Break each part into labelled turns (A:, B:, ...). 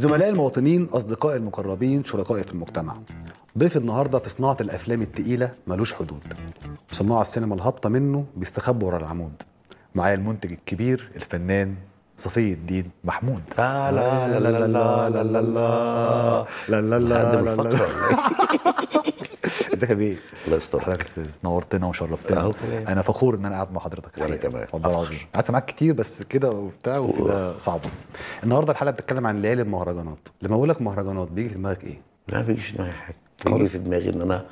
A: زملائي المواطنين اصدقائي المقربين شركائي في المجتمع ضيف النهارده في صناعه الافلام التقيله ملوش حدود صناع السينما الهابطه منه بيستخبوا ورا العمود معايا المنتج الكبير الفنان صفي الدين محمود
B: لا لا لا لا لا لا لا لا
A: لا لا
B: حد
A: لا
B: من
A: لا
B: الفقرة
A: لا
B: ولا إيه؟
A: ازيك يا بيه
B: الله يستر
A: حضرتك يا استاذ نورتنا وشرفتنا
B: أهو كلام.
A: انا فخور ان انا قاعد مع حضرتك
B: وأنا
A: الحقيقة.
B: كمان.
A: والله العظيم قعدت معاك كتير بس كده وبتاع وكده صعبه النهارده الحلقه بتتكلم عن ليالي المهرجانات لما اقول لك مهرجانات بيجي في دماغك ايه
B: لا ما بيجيش في دماغي حاجه بيجي
A: خالص؟
B: في دماغي ان انا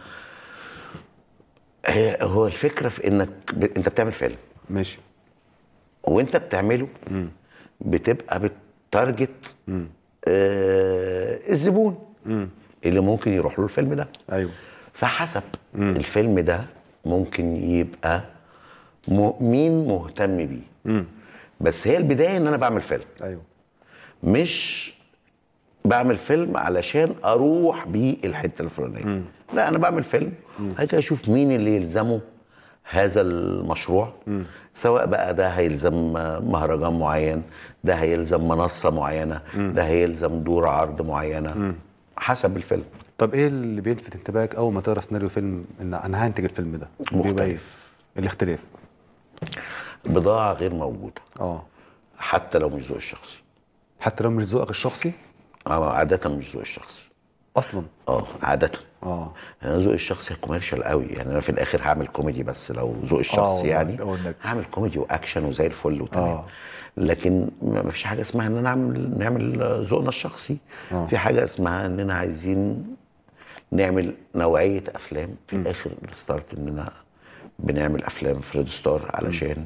B: هي هو الفكره في انك ب... انت بتعمل فيلم
A: ماشي
B: وانت بتعمله بتبقى بتارجت آه الزبون اللي ممكن يروح له الفيلم ده
A: ايوه
B: فحسب الفيلم ده ممكن يبقى م... مين مهتم بيه بس هي البدايه ان انا بعمل فيلم
A: ايوه
B: مش بعمل فيلم علشان اروح بيه الحته الفلانيه لا انا بعمل فيلم بعد كده اشوف مين اللي يلزمه هذا المشروع سواء بقى ده هيلزم مهرجان معين ده هيلزم منصه معينه ده هيلزم دور عرض معينه حسب الفيلم
A: طب ايه اللي بيلفت انتباهك اول ما تقرا سيناريو فيلم ان انا هنتج الفيلم ده
B: مختلف.
A: بيبقى ايه الاختلاف
B: بضاعه غير موجوده
A: اه
B: حتى لو مش ذوق الشخصي
A: حتى لو مش ذوقك الشخصي
B: اه عاده مش ذوق الشخصي
A: اصلا
B: اه عاده
A: اه
B: انا ذوقي الشخصي كوميرشال قوي يعني انا في الاخر هعمل كوميدي بس لو ذوقي الشخصي
A: والله،
B: يعني
A: آه والنبي.
B: هعمل كوميدي واكشن وزي الفل وتمام
A: آه.
B: لكن ما ما فيش حاجه اسمها ان انا اعمل نعمل ذوقنا الشخصي
A: آه.
B: في حاجه اسمها اننا عايزين نعمل نوعيه افلام في الاخر الستارت اننا بنعمل افلام فريد ستار علشان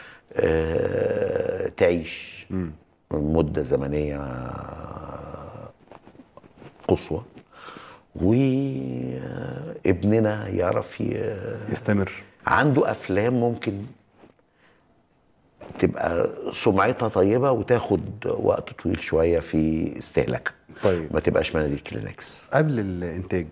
B: آه تعيش مده زمنيه قصوى وابننا يعرف ي-
A: يستمر
B: عنده افلام ممكن تبقى سمعتها طيبه وتاخد وقت طويل شويه في استهلاكها
A: طيب
B: ما تبقاش مناديل كلينكس
A: قبل الانتاج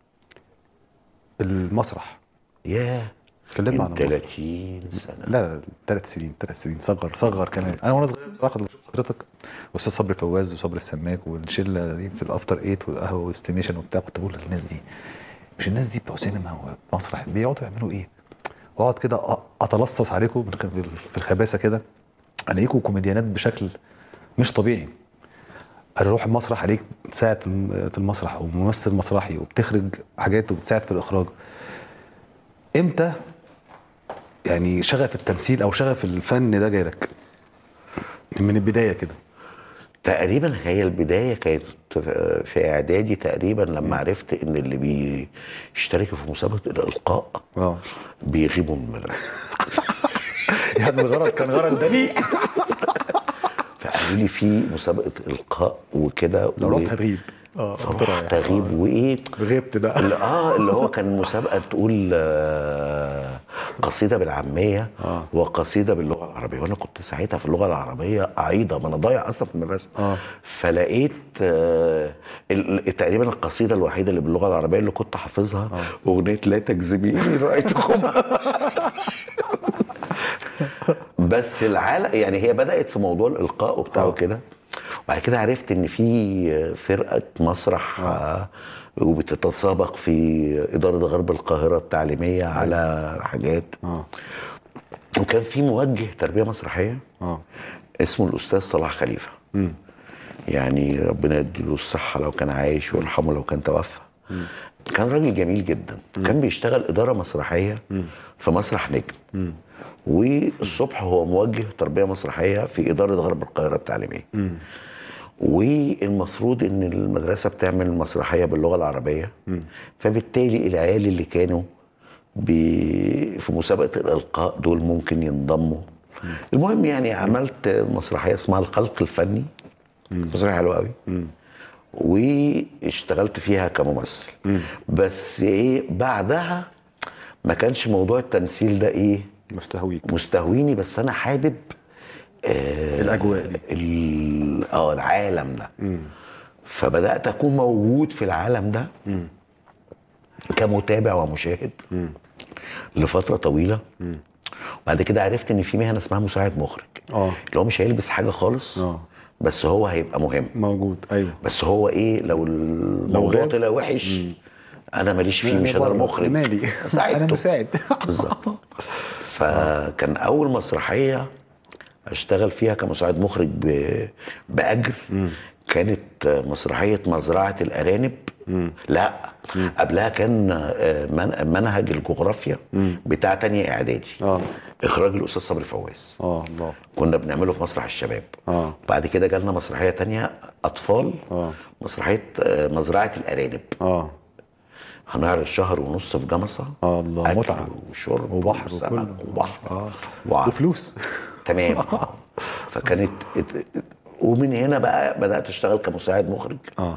A: المسرح
B: ياه
A: كلمنا عن
B: من
A: المسرح
B: 30 سنه
A: لا لا ثلاث سنين ثلاث سنين صغر صغر كمان انا وانا صغير بصراحه كنت بشوف حضرتك واستاذ صبري فواز وصبري السماك والشله دي في الافتر ايت والقهوه واستيميشن وبتاع كنت بقول للناس دي مش الناس دي بتوع سينما ومسرح بيقعدوا يعملوا ايه؟ واقعد كده أ- اتلصص عليكم من خ- في الخباثه كده الاقيكم كوميديانات بشكل مش طبيعي اروح المسرح عليك تساعد في الم- في المسرح وممثل مسرحي وبتخرج حاجات وبتساعد في الاخراج امتى يعني شغف التمثيل او شغف الفن ده جالك من البدايه كده
B: تقريبا هي البدايه كانت في اعدادي تقريبا لما عرفت ان اللي بيشتركوا في مسابقه الالقاء
A: اه
B: بيغيبوا من المدرسه
A: يعني الغرض كان غرض دنيء
B: فقالوا لي في مسابقه القاء وكده
A: لو
B: و-
A: رحت هتغيب اه
B: فرحت اغيب وايه
A: غبت بقى
B: اللي اه اللي هو كان مسابقه تقول آه قصيده بالعاميه
A: آه.
B: وقصيده باللغه العربيه وانا كنت ساعتها في اللغه العربيه عيضه ما انا ضايع اصلا في المدرسه
A: آه.
B: فلقيت آه ال- ال- تقريبا القصيده الوحيده اللي باللغه العربيه اللي كنت حافظها اغنيه لا تجذبيني رايتكم بس العالم يعني هي بدات في موضوع الالقاء وبتاع
A: آه.
B: وكده وبعد كده عرفت ان في فرقه مسرح آه. وبتتسابق في اداره غرب القاهره التعليميه على حاجات
A: اه
B: وكان في موجه تربيه مسرحيه
A: اه
B: اسمه الاستاذ صلاح خليفه
A: امم
B: يعني ربنا يديله الصحه لو كان عايش ويرحمه لو كان توفى كان راجل جميل جدا كان بيشتغل اداره مسرحيه في مسرح نجم والصبح هو موجه تربيه مسرحيه في اداره غرب القاهره التعليميه والمفروض ان المدرسه بتعمل مسرحيه باللغه العربيه فبالتالي العيال اللي كانوا بي- في مسابقه الالقاء دول ممكن ينضموا المهم يعني عملت مسرحيه اسمها الخلق الفني مسرحيه حلوه قوي واشتغلت فيها كممثل بس ايه بعدها ما كانش موضوع التمثيل ده ايه
A: مستهويك
B: مستهويني بس انا حابب آه
A: الأجواء دي.
B: ال- اه العالم ده فبدات اكون موجود في العالم ده كمتابع ومشاهد لفتره طويله وبعد كده عرفت ان في مهنه اسمها مساعد مخرج
A: اه
B: اللي هو مش هيلبس حاجه خالص
A: اه
B: بس هو هيبقى مهم
C: موجود ايوه
B: بس هو ايه لو الموضوع
C: غاب؟
B: طلع وحش انا ماليش فيه مش انا
C: بره.
B: المخرج
C: مالي
B: ساعدته
C: انا مساعد
B: بالظبط فكان اول مسرحيه اشتغل فيها كمساعد مخرج ب... باجر كانت مسرحيه مزرعه الارانب لا قبلها كان آه، من- منهج الجغرافيا بتاع تانية اعدادي
C: اه
B: اخراج الاستاذ صبري فواز
C: اه الله
B: كنا بنعمله في مسرح الشباب
C: اه
B: بعد كده جالنا مسرحيه تانية اطفال
C: اه
B: مسرحيه آه، مزرعه الارانب
C: اه
B: هنعرض شهر ونص في جمصه
C: اه الله
B: أكل
C: متعه
B: وشرب
C: وبحر
B: وسمك
C: وكله
B: وبحر
C: اه
B: وع-
C: وفلوس
B: تمام فكانت ات- ات- ومن هنا بقى بدات اشتغل كمساعد مخرج
C: اه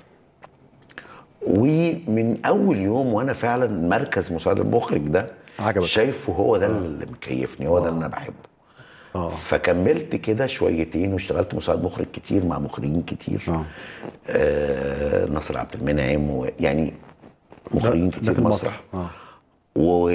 B: ومن اول يوم وانا فعلا مركز مساعد المخرج ده
C: عجبك.
B: شايفه هو ده اللي مكيفني هو ده اللي انا بحبه
C: اه
B: فكملت كده شويتين واشتغلت مساعد مخرج كتير مع مخرجين كتير
C: اه
B: آه ناصر عبد المنعم ويعني مخرجين
C: ده
B: كتير
C: في
B: مسرح
C: اه
B: و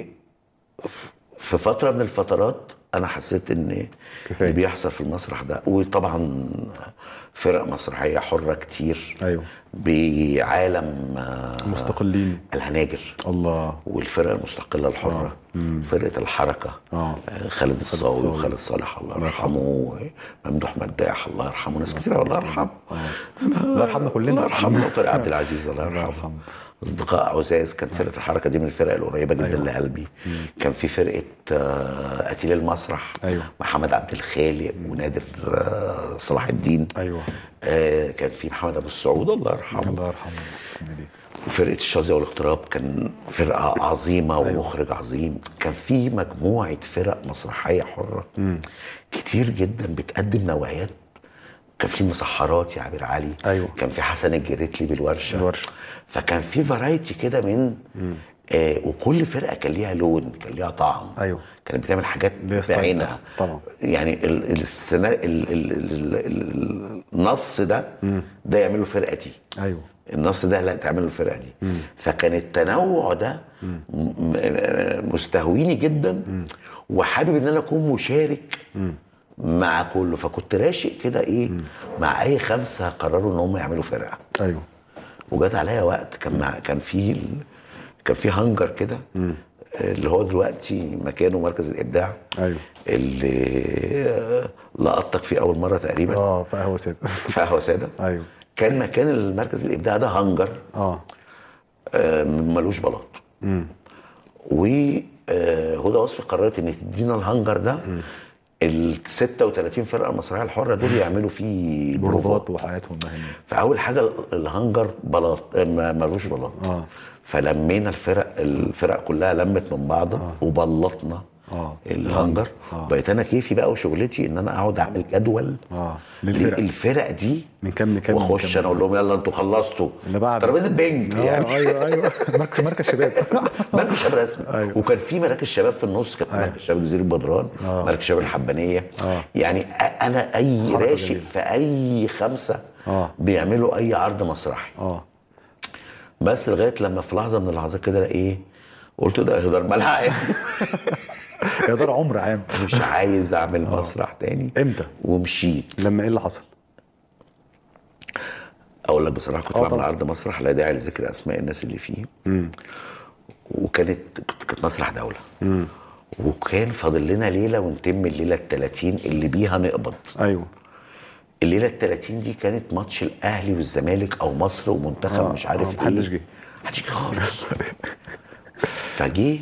B: في فتره من الفترات انا حسيت ان
C: كفاية.
B: اللي بيحصل في المسرح ده وطبعا فرق مسرحيه حره كتير
C: ايوه
B: بعالم آه،
C: مستقلين
B: الهناجر
C: الله
B: والفرق المستقله الحره فرقه الحركه
C: اه
B: آه، خالد الصاوي
C: الصاوي.
B: وخالد صالح الله
C: الله
B: يرحمه وممدوح مداح الله يرحمه ناس كتير الله يرحمه
C: الله يرحمنا كلنا
B: الله يرحمه وطارق عبد العزيز الله
C: الله
B: يرحمه
C: يرحمه
B: اصدقاء عزاز كان فرقه الحركه دي من الفرق القريبه جدا
C: أيوة.
B: لقلبي كان في فرقه آه، قتيل المسرح
C: أيوة.
B: محمد عبد الخالق ونادر آه، صلاح الدين
C: ايوه
B: آه، كان في محمد ابو السعود الله يرحمه
C: الله يرحمه بسم الله
B: وفرقه الشاذيه والاغتراب كان فرقه عظيمه
C: أيوة.
B: ومخرج عظيم كان في مجموعه فرق مسرحيه حره كتير جدا بتقدم نوعيات كان في المسحرات يا عبير علي
C: أيوة.
B: كان في حسن الجريتلي بالورشه
C: الورشة.
B: فكان في فرايتي كده من آه وكل فرقه كان ليها لون كان ليها طعم
C: أيوة.
B: كانت بتعمل حاجات
C: ليها ستايل
B: بعينها
C: طبعا.
B: يعني ال- السنا- ال- ال- ال- ال- النص ده ده يعمله فرقتي
C: ايوه
B: النص ده لا تعمل الفرقه دي فكان التنوع ده م- م- مستهويني جدا وحابب ان انا اكون مشارك مع كله فكنت راشق كده ايه مع اي خمسه قرروا ان هم يعملوا فرقه
C: ايوه
B: وجات عليا وقت كان مع كان في ال- كان في هانجر كده اللي هو دلوقتي مكانه مركز الابداع
C: ايوه
B: اللي آه، لقطتك فيه اول مره تقريبا
C: اه في قهوه ساده
B: في قهوه ساده
C: ايوه
B: كان مكان المركز الابداع ده هانجر
C: اه
B: آه، ملوش بلاط وهدى وصفي قررت ان تدينا الهانجر ده ال 36 فرقه المسرحيه الحره دول يعملوا فيه
C: بروفات
B: بروفات
C: وحياتهم مهنيه
B: فاول حاجه الهانجر بلاط آه، ما- ملوش بلاط
C: اه
B: فلمينا الفرق الفرق كلها لمت من بعضها وبلطنا
C: اه
B: الهانجر
C: آه.
B: بقيت انا كيفي بقى وشغلتي ان انا اقعد اعمل جدول
C: اه للفرق
B: الفرق دي
C: من كام لكام من
B: واخش
C: كام
B: انا اقول لهم يلا انتوا خلصتوا
C: اللي بعد.
B: ترابيزه بينج
C: اه
B: يعني
C: ايوه ايوه مركز مركز شباب
B: مركز شباب رسمي
C: أيوة.
B: وكان في مراكز شباب في النص كان في
C: أيوة.
B: مركز شباب جزيره بدران
C: آه.
B: مركز شباب الحبانيه
C: آه.
B: يعني أ- انا اي
C: حركة
B: راشق
C: جميلة.
B: في اي خمسه
C: آه.
B: بيعملوا اي عرض مسرحي
C: اه
B: بس لغايه لما في لحظه من اللحظات كده ايه قلت ده هدر ملعب
C: يا دار عمر عام
B: مش عايز اعمل مسرح تاني
C: امتى؟
B: ومشيت
C: لما ايه اللي حصل؟
B: اقول لك بصراحه كنت
C: آه
B: بعمل
C: طبعا.
B: عرض مسرح لا داعي لذكر اسماء الناس اللي فيه وكانت كنت- كانت مسرح دوله وكان فاضل لنا ليله ونتم الليله ال 30 اللي بيها نقبض
C: ايوه
B: الليله ال 30 دي كانت ماتش الاهلي والزمالك او مصر ومنتخب
C: آه،
B: مش عارف
C: آه،
B: ايه
C: محدش جه.
B: محدش جه خالص فجه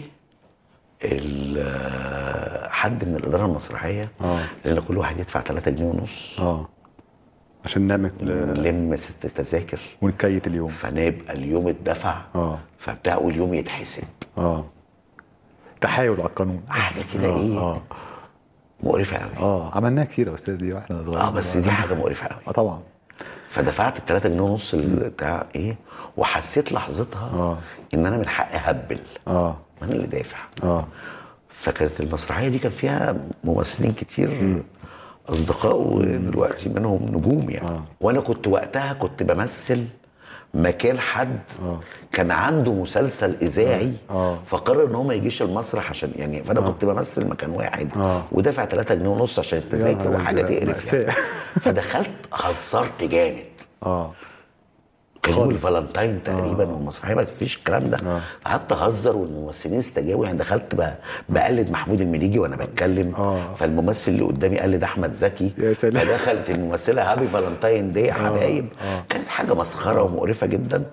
B: ال- حد من الاداره المسرحيه
C: آه.
B: لان كل واحد يدفع 3 جنيه ونص
C: اه عشان نعمل
B: نلم ست تذاكر
C: ونكيت اليوم
B: فنبقى اليوم اتدفع
C: اه
B: فبتاع اليوم يتحسب
C: اه تحايل على القانون
B: حاجه كده ايه
C: اه
B: مقرفه قوي
C: اه عملناها كتير يا استاذ دي واحنا صغيرين
B: اه بس دي حاجه مقرفه قوي
C: اه طبعا
B: فدفعت ال 3 جنيه ونص ال- بتاع ايه وحسيت لحظتها
C: آه.
B: ان انا من حقي اهبل
C: اه
B: انا اللي دافع
C: اه
B: فكانت المسرحيه دي كان فيها ممثلين كتير اصدقاء ودلوقتي منهم نجوم يعني
C: آه.
B: وانا كنت وقتها كنت بمثل مكان حد
C: آه.
B: كان عنده مسلسل اذاعي
C: آه.
B: فقرر ان هو ما يجيش المسرح عشان يعني فانا كنت بمثل مكان واحد
C: آه.
B: ودافع 3 جنيه ونص عشان التذاكر
C: نهار
B: وحاجه
C: أزرق،
B: تقرف
C: مأساة.
B: يعني. فدخلت هزرت جامد
C: اه
B: كان يوم
C: خالص.
B: الفالنتاين تقريبا والمسرحيه ما فيش الكلام ده
C: آه.
B: قعدت اهزر والممثلين استجابوا يعني دخلت ب- بقلد محمود المليجي وانا بتكلم
C: آه.
B: فالممثل اللي قدامي قلد احمد زكي
C: يا سلام.
B: فدخلت الممثله هابي فالنتاين دي يا حبايب
C: آه.
B: كانت حاجه مسخره ومقرفه جدا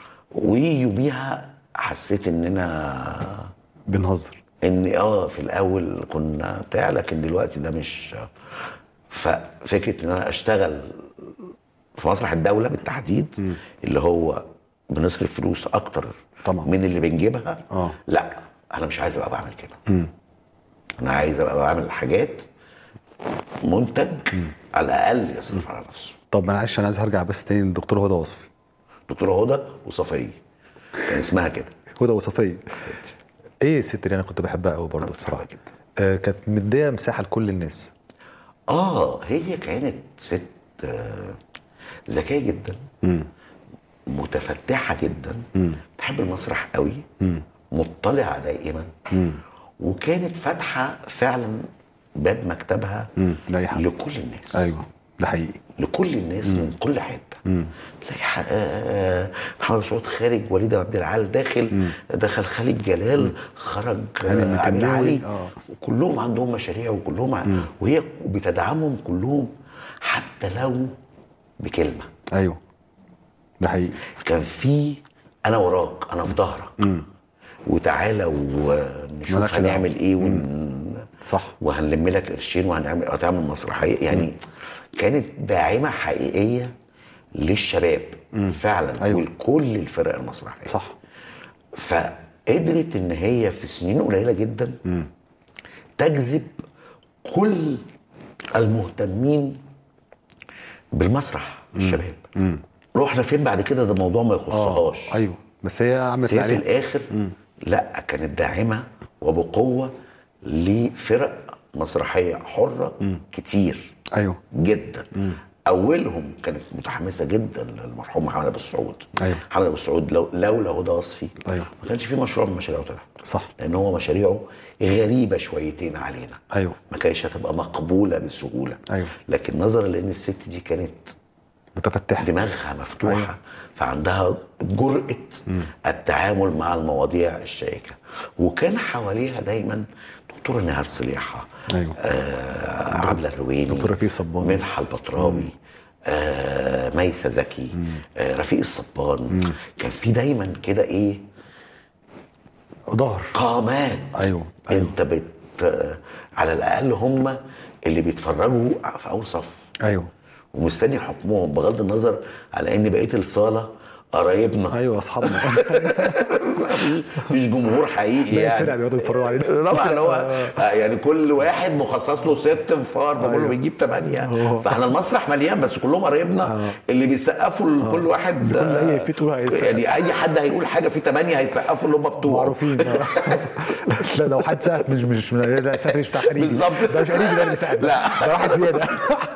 B: ويوميها حسيت ان انا
C: بنهزر
B: ان اه في الاول كنا بتاع لكن دلوقتي ده مش ففكره ان انا اشتغل في مسرح الدوله بالتحديد اللي هو بنصرف فلوس اكتر
C: طبعا.
B: من اللي بنجيبها
C: آه.
B: لا انا مش عايز ابقى بعمل كده انا عايز ابقى بعمل حاجات منتج على الاقل يصرف على نفسه
C: طب معلش انا عايز هرجع بس تاني للدكتور هدى وصفي
B: دكتوره هدى وصفيه كان اسمها كده
C: هدى وصفيه ايه الست اللي انا كنت بحبها قوي برضه بصراحه
B: جدا.
C: آه كانت مديه مساحه لكل الناس
B: اه هي كانت ست آه، ذكيه جدا متفتحه جدا تحب المسرح قوي مطلعه دائما وكانت فاتحه فعلا باب مكتبها
C: مم، لأي حد.
B: لكل الناس
C: ايوه ده حقيقي
B: لكل الناس من كل حته تلاقي ح- آه، محمد سعود خارج وليد عبد العال داخل دخل خالد جلال خرج
C: هاني
B: آه، عامر
C: المكناوي،
B: علي
C: آه.
B: وكلهم عندهم مشاريع وكلهم ع- وهي بتدعمهم كلهم حتى لو بكلمه
C: ايوه ده حقيقي
B: كان في انا وراك انا في ظهرك وتعالى ونشوف
C: مالكش دعوة.
B: هنعمل ايه ون...
C: صح
B: وهنلم لك قرشين وهنعمل هتعمل مسرحيه يعني كانت داعمه حقيقيه للشباب فعلا
C: أيوة.
B: ولكل الفرق المسرحيه
C: صح
B: فقدرت ان هي في سنين قليله جدا تجذب كل المهتمين بالمسرح الشباب رحنا فين بعد كده ده موضوع ما يخصهاش
C: ايوه بس هي عملت
B: بس هي في
C: عليها
B: الاخر لا كانت داعمه وبقوه لفرق مسرحيه حره كتير
C: ايوه
B: جدا اولهم كانت متحمسه جدا للمرحوم محمد ابو السعود
C: أيوة.
B: محمد ابو السعود لو لولا هدى وصفي
C: أيوة.
B: ما كانش في مشروع من مشاريعه طلع
C: صح
B: لان هو مشاريعه غريبه شويتين علينا
C: ايوه
B: ما كانتش هتبقى مقبوله بسهوله
C: أيوة.
B: لكن نظرا لان الست دي كانت
C: متفتحه
B: دماغها مفتوحه
C: أيوة.
B: أيوة. فعندها جرأة التعامل مع المواضيع الشائكة وكان حواليها دايما دكتورة نهاد صليحة
C: أيوة.
B: آه عبلة الرويني
C: دكتور رفيق صبان.
B: منحة البطراوي آه ميسة زكي آه رفيق الصبان كان في دايما كده ايه
C: ظهر
B: قامات
C: أيوة، أيوة.
B: انت بت على الاقل هم اللي بيتفرجوا في اول صف
C: ايوه
B: ومستني حكمهم بغض النظر على ان بقيه الصاله قرايبنا
C: ايوه اصحابنا
B: مفيش جمهور حقيقي
C: لا
B: يعني
C: الفرق بيقعدوا يتفرجوا علينا
B: طبعا هو آه، يعني كل واحد مخصص له ست انفار فكله
C: أيوة.
B: بيجيب ثمانيه
C: أوه.
B: فاحنا المسرح مليان بس كلهم قرايبنا اللي بيسقفوا لكل واحد
C: كل
B: آه،
C: أي فيتو هيسقف.
B: يعني اي حد هيقول حاجه في ثمانيه هيسقفوا اللي هم بتوعه
C: معروفين آه. لا لو حد سقف مش مش لا سقف مش بتاع قريبي
B: بالظبط.
C: ده مش قريبي ده اللي بيسقف
B: لا.
C: ده واحد زياده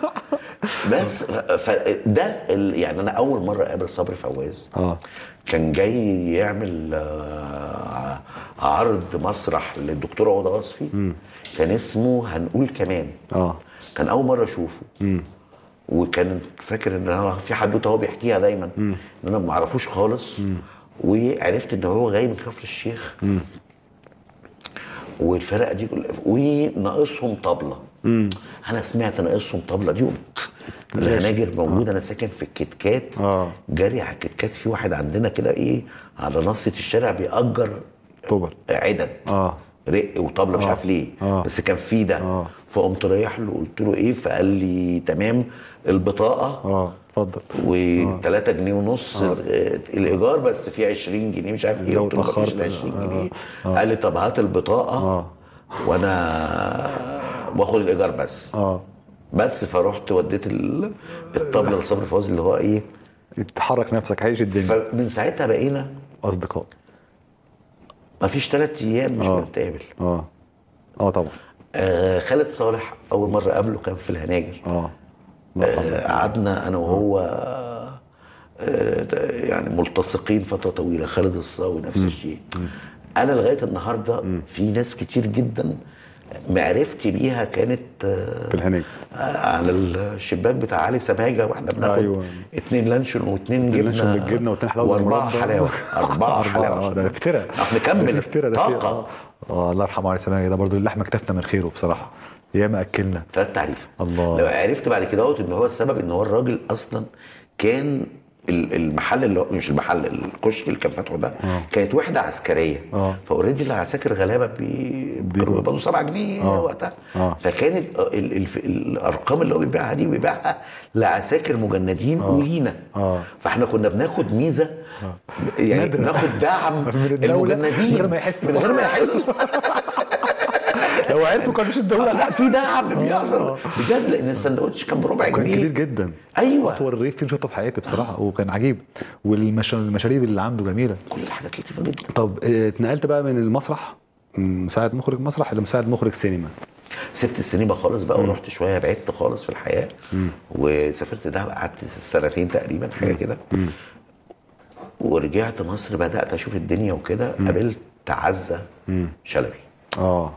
B: بس فده ال- يعني انا اول مره اقابل صبري فواز
C: اه
B: كان جاي يعمل آه، عرض مسرح للدكتوره هدى وصفي كان اسمه هنقول كمان
C: اه
B: كان اول مره اشوفه وكان فاكر ان هو في حدوته هو بيحكيها دايما ان انا ما اعرفوش خالص وعرفت ان هو جاي من كفر الشيخ والفرقه دي كل- وناقصهم طبله انا سمعت ناقصهم طبله دي قمت الهناجر موجود انا ساكن في الكتكات
C: آه.
B: جاري على الكتكات في واحد عندنا كده ايه على نصة الشارع بيأجر
C: طبل
B: عدد
C: اه
B: رق وطبله مش
C: آه.
B: عارف ليه
C: آه.
B: بس كان في ده
C: آه.
B: فقمت رايح له قلت له ايه فقال لي تمام البطاقه
C: اه اتفضل
B: و3 جنيه ونص آه. الايجار بس في 20 جنيه مش عارف ايه
C: لو
B: قلت له مفيش
C: اتأخرت،
B: ال 20
C: آه.
B: جنيه
C: آه.
B: قال لي طب هات البطاقه
C: اه
B: وانا واخد الايجار بس
C: اه
B: بس فرحت وديت ال- الطبله لصبري فوزي اللي هو ايه
C: تحرك نفسك عيش الدنيا
B: فمن ساعتها بقينا
C: اصدقاء
B: مفيش ثلاث ايام مش
C: آه.
B: بنتقابل
C: اه اه طبعا
B: آه خالد صالح اول مره قابله كان في الهناجر
C: اه
B: آه، قعدنا انا وهو آه، يعني ملتصقين فتره طويله خالد الصاوي نفس الشيء انا لغايه النهارده في ناس كتير جدا معرفتي بيها كانت آه،
D: في الهناج
B: آه، على الشباك بتاع علي سماجه واحنا بناخد
D: أيوة.
B: اتنين لانشون واتنين جبنه
D: لانشون بالجبنة واتنين حلاوة
B: واربعه
D: بالمربى.
B: حلاوه اربعه
D: اه
B: حلاوه
D: ده افتراء
B: احنا نكمل
D: افتراء ده فيه.
B: طاقه
A: اه الله يرحمه علي سماجه ده برضو اللحمه كتفنا من خيره بصراحه ياما اكلنا
B: ثلاث تعريف
A: الله.
B: لو عرفت بعد كده اهوت ان هو السبب ان هو الراجل اصلا كان ال- المحل اللي هو مش المحل الكشك اللي كان فاتحه ده كانت وحده عسكريه
A: آه.
B: فاوريدي العساكر غلابه بي كانوا بيقبضوا 7 جنيه
A: آه.
B: وقتها
A: آه.
B: فكانت ال ال الارقام اللي هو بيبيعها دي بيبيعها لعساكر مجندين ولينا
A: آه.
B: فاحنا كنا بناخد ميزه يعني
A: نادرة.
B: ناخد دعم
A: من الدولة
B: المجندين
A: من غير ما يحسوا.
B: من غير ما يحسوا
A: لو عرفوا كانوا مش الدوله
B: لا في دعم بيحصل بجد لان السندوتش كان بربع
A: كان
B: جنيه
A: كبير جدا
B: ايوه
A: اطول رغيف فين شفته في حياتي بصراحه وكان عجيب والمشاريب اللي عنده جميله
B: كل الحاجات لطيفه جدا
D: طب اه، اتنقلت بقى من المسرح من مساعد مخرج مسرح لمساعد مخرج سينما
B: سبت السينما خالص بقى ورحت شويه بعدت خالص في الحياه وسافرت دهب قعدت سنتين تقريبا حاجه كده ورجعت مصر بدات اشوف الدنيا وكده قابلت عزه شلبي
D: اه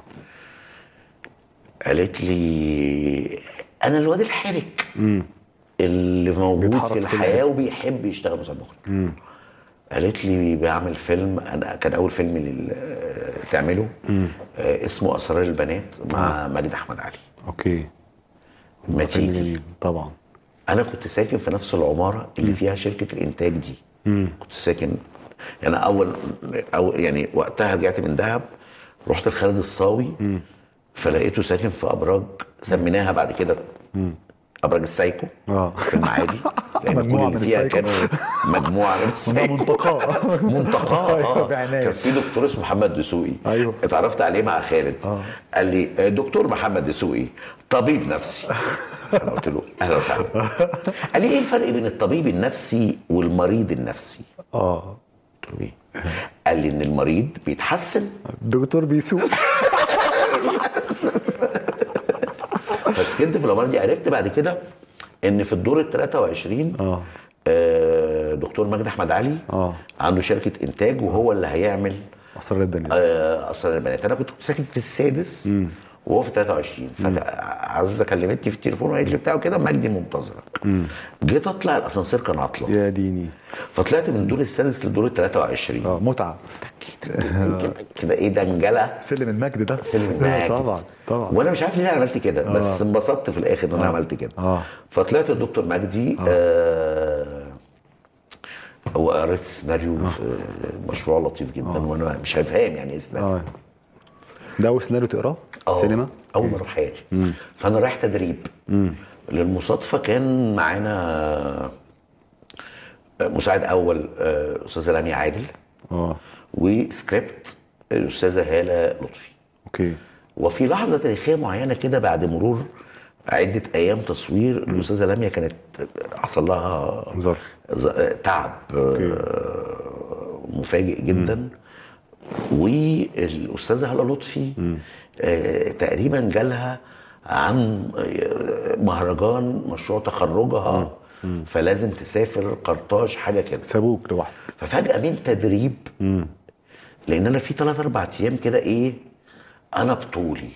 B: قالت لي انا الواد الحرك اللي موجود
D: بيتحرك
B: في
D: في كل
B: الحياه
D: حتة.
B: وبيحب يشتغل مساعد مخرج قالت لي بعمل فيلم انا كان اول فيلم لل- تعمله آه، اسمه اسرار البنات مع ماجد احمد علي
D: اوكي
B: ما
D: فيلم
B: تيجي
D: جميل طبعا
B: انا كنت ساكن في نفس العماره اللي فيها شركه الانتاج دي كنت ساكن يعني اول أو يعني وقتها رجعت من دهب رحت لخالد الصاوي فلقيته ساكن في ابراج سميناها بعد كده ابراج السايكو
D: اه
B: في المعادي لان كل
A: مجموعة
B: اللي
A: من
B: فيها
A: السايكو.
B: كانوا مجموعه من السايكو
A: منطقه
B: منطقه
A: أيوة،
B: اه
A: بعناية.
B: كان في دكتور اسمه محمد دسوقي
A: أيوة.
B: اتعرفت عليه مع خالد
A: آه.
B: قال لي آه، دكتور محمد دسوقي طبيب نفسي انا قلت له اهلا وسهلا قال لي ايه الفرق بين الطبيب النفسي والمريض النفسي
A: اه
B: قلت له ايه قال لي ان المريض بيتحسن
A: الدكتور بيسوق
B: فسكنت في العماره دي عرفت بعد كده ان في الدور ال 23
D: اه
B: آه، دكتور مجدي احمد علي
D: اه
B: عنده شركه انتاج وهو اللي هيعمل
D: اسرار الدنيا
B: آه، اسرار البنات انا كنت ساكن في السادس وهو في 23 فعزه كلمتني في التليفون وقالت لي بتاعه كده مجدي منتظرك جيت اطلع الاسانسير كان عطله
D: يا ديني
B: فطلعت من الدور السادس للدور ال 23
A: اه متعه
B: كده كده ايه دنجله
A: سلم المجد ده
B: سلم الماجد
A: طبعا طبعا
B: وانا مش عارف ليه أنا عملت كده بس انبسطت في الاخر ان انا عملت كده
A: آه.
B: فطلعت الدكتور مجدي آه وقريت السيناريو في مشروع لطيف جدا وانا مش فاهم يعني ايه سيناريو
D: اه ده اول سيناريو تقراه
B: آه،
D: سينما
B: اول مره في حياتي فانا رايح تدريب للمصادفه كان معانا مساعد اول آه، استاذه لميا عادل
D: اه
B: وسكريبت الاستاذه هاله لطفي
D: اوكي
B: وفي لحظه تاريخيه معينه كده بعد مرور عده ايام تصوير الاستاذه لميا كانت حصل لها
D: ظرف.
B: ز- تعب آه، مفاجئ جدا والاستاذه هاله لطفي آه، تقريبا جالها عن آه، مهرجان مشروع تخرجها فلازم تسافر قرطاج حاجه كده
D: سابوك لوحدك
B: ففجاه من تدريب لان انا في ثلاث اربع ايام كده ايه انا بطولي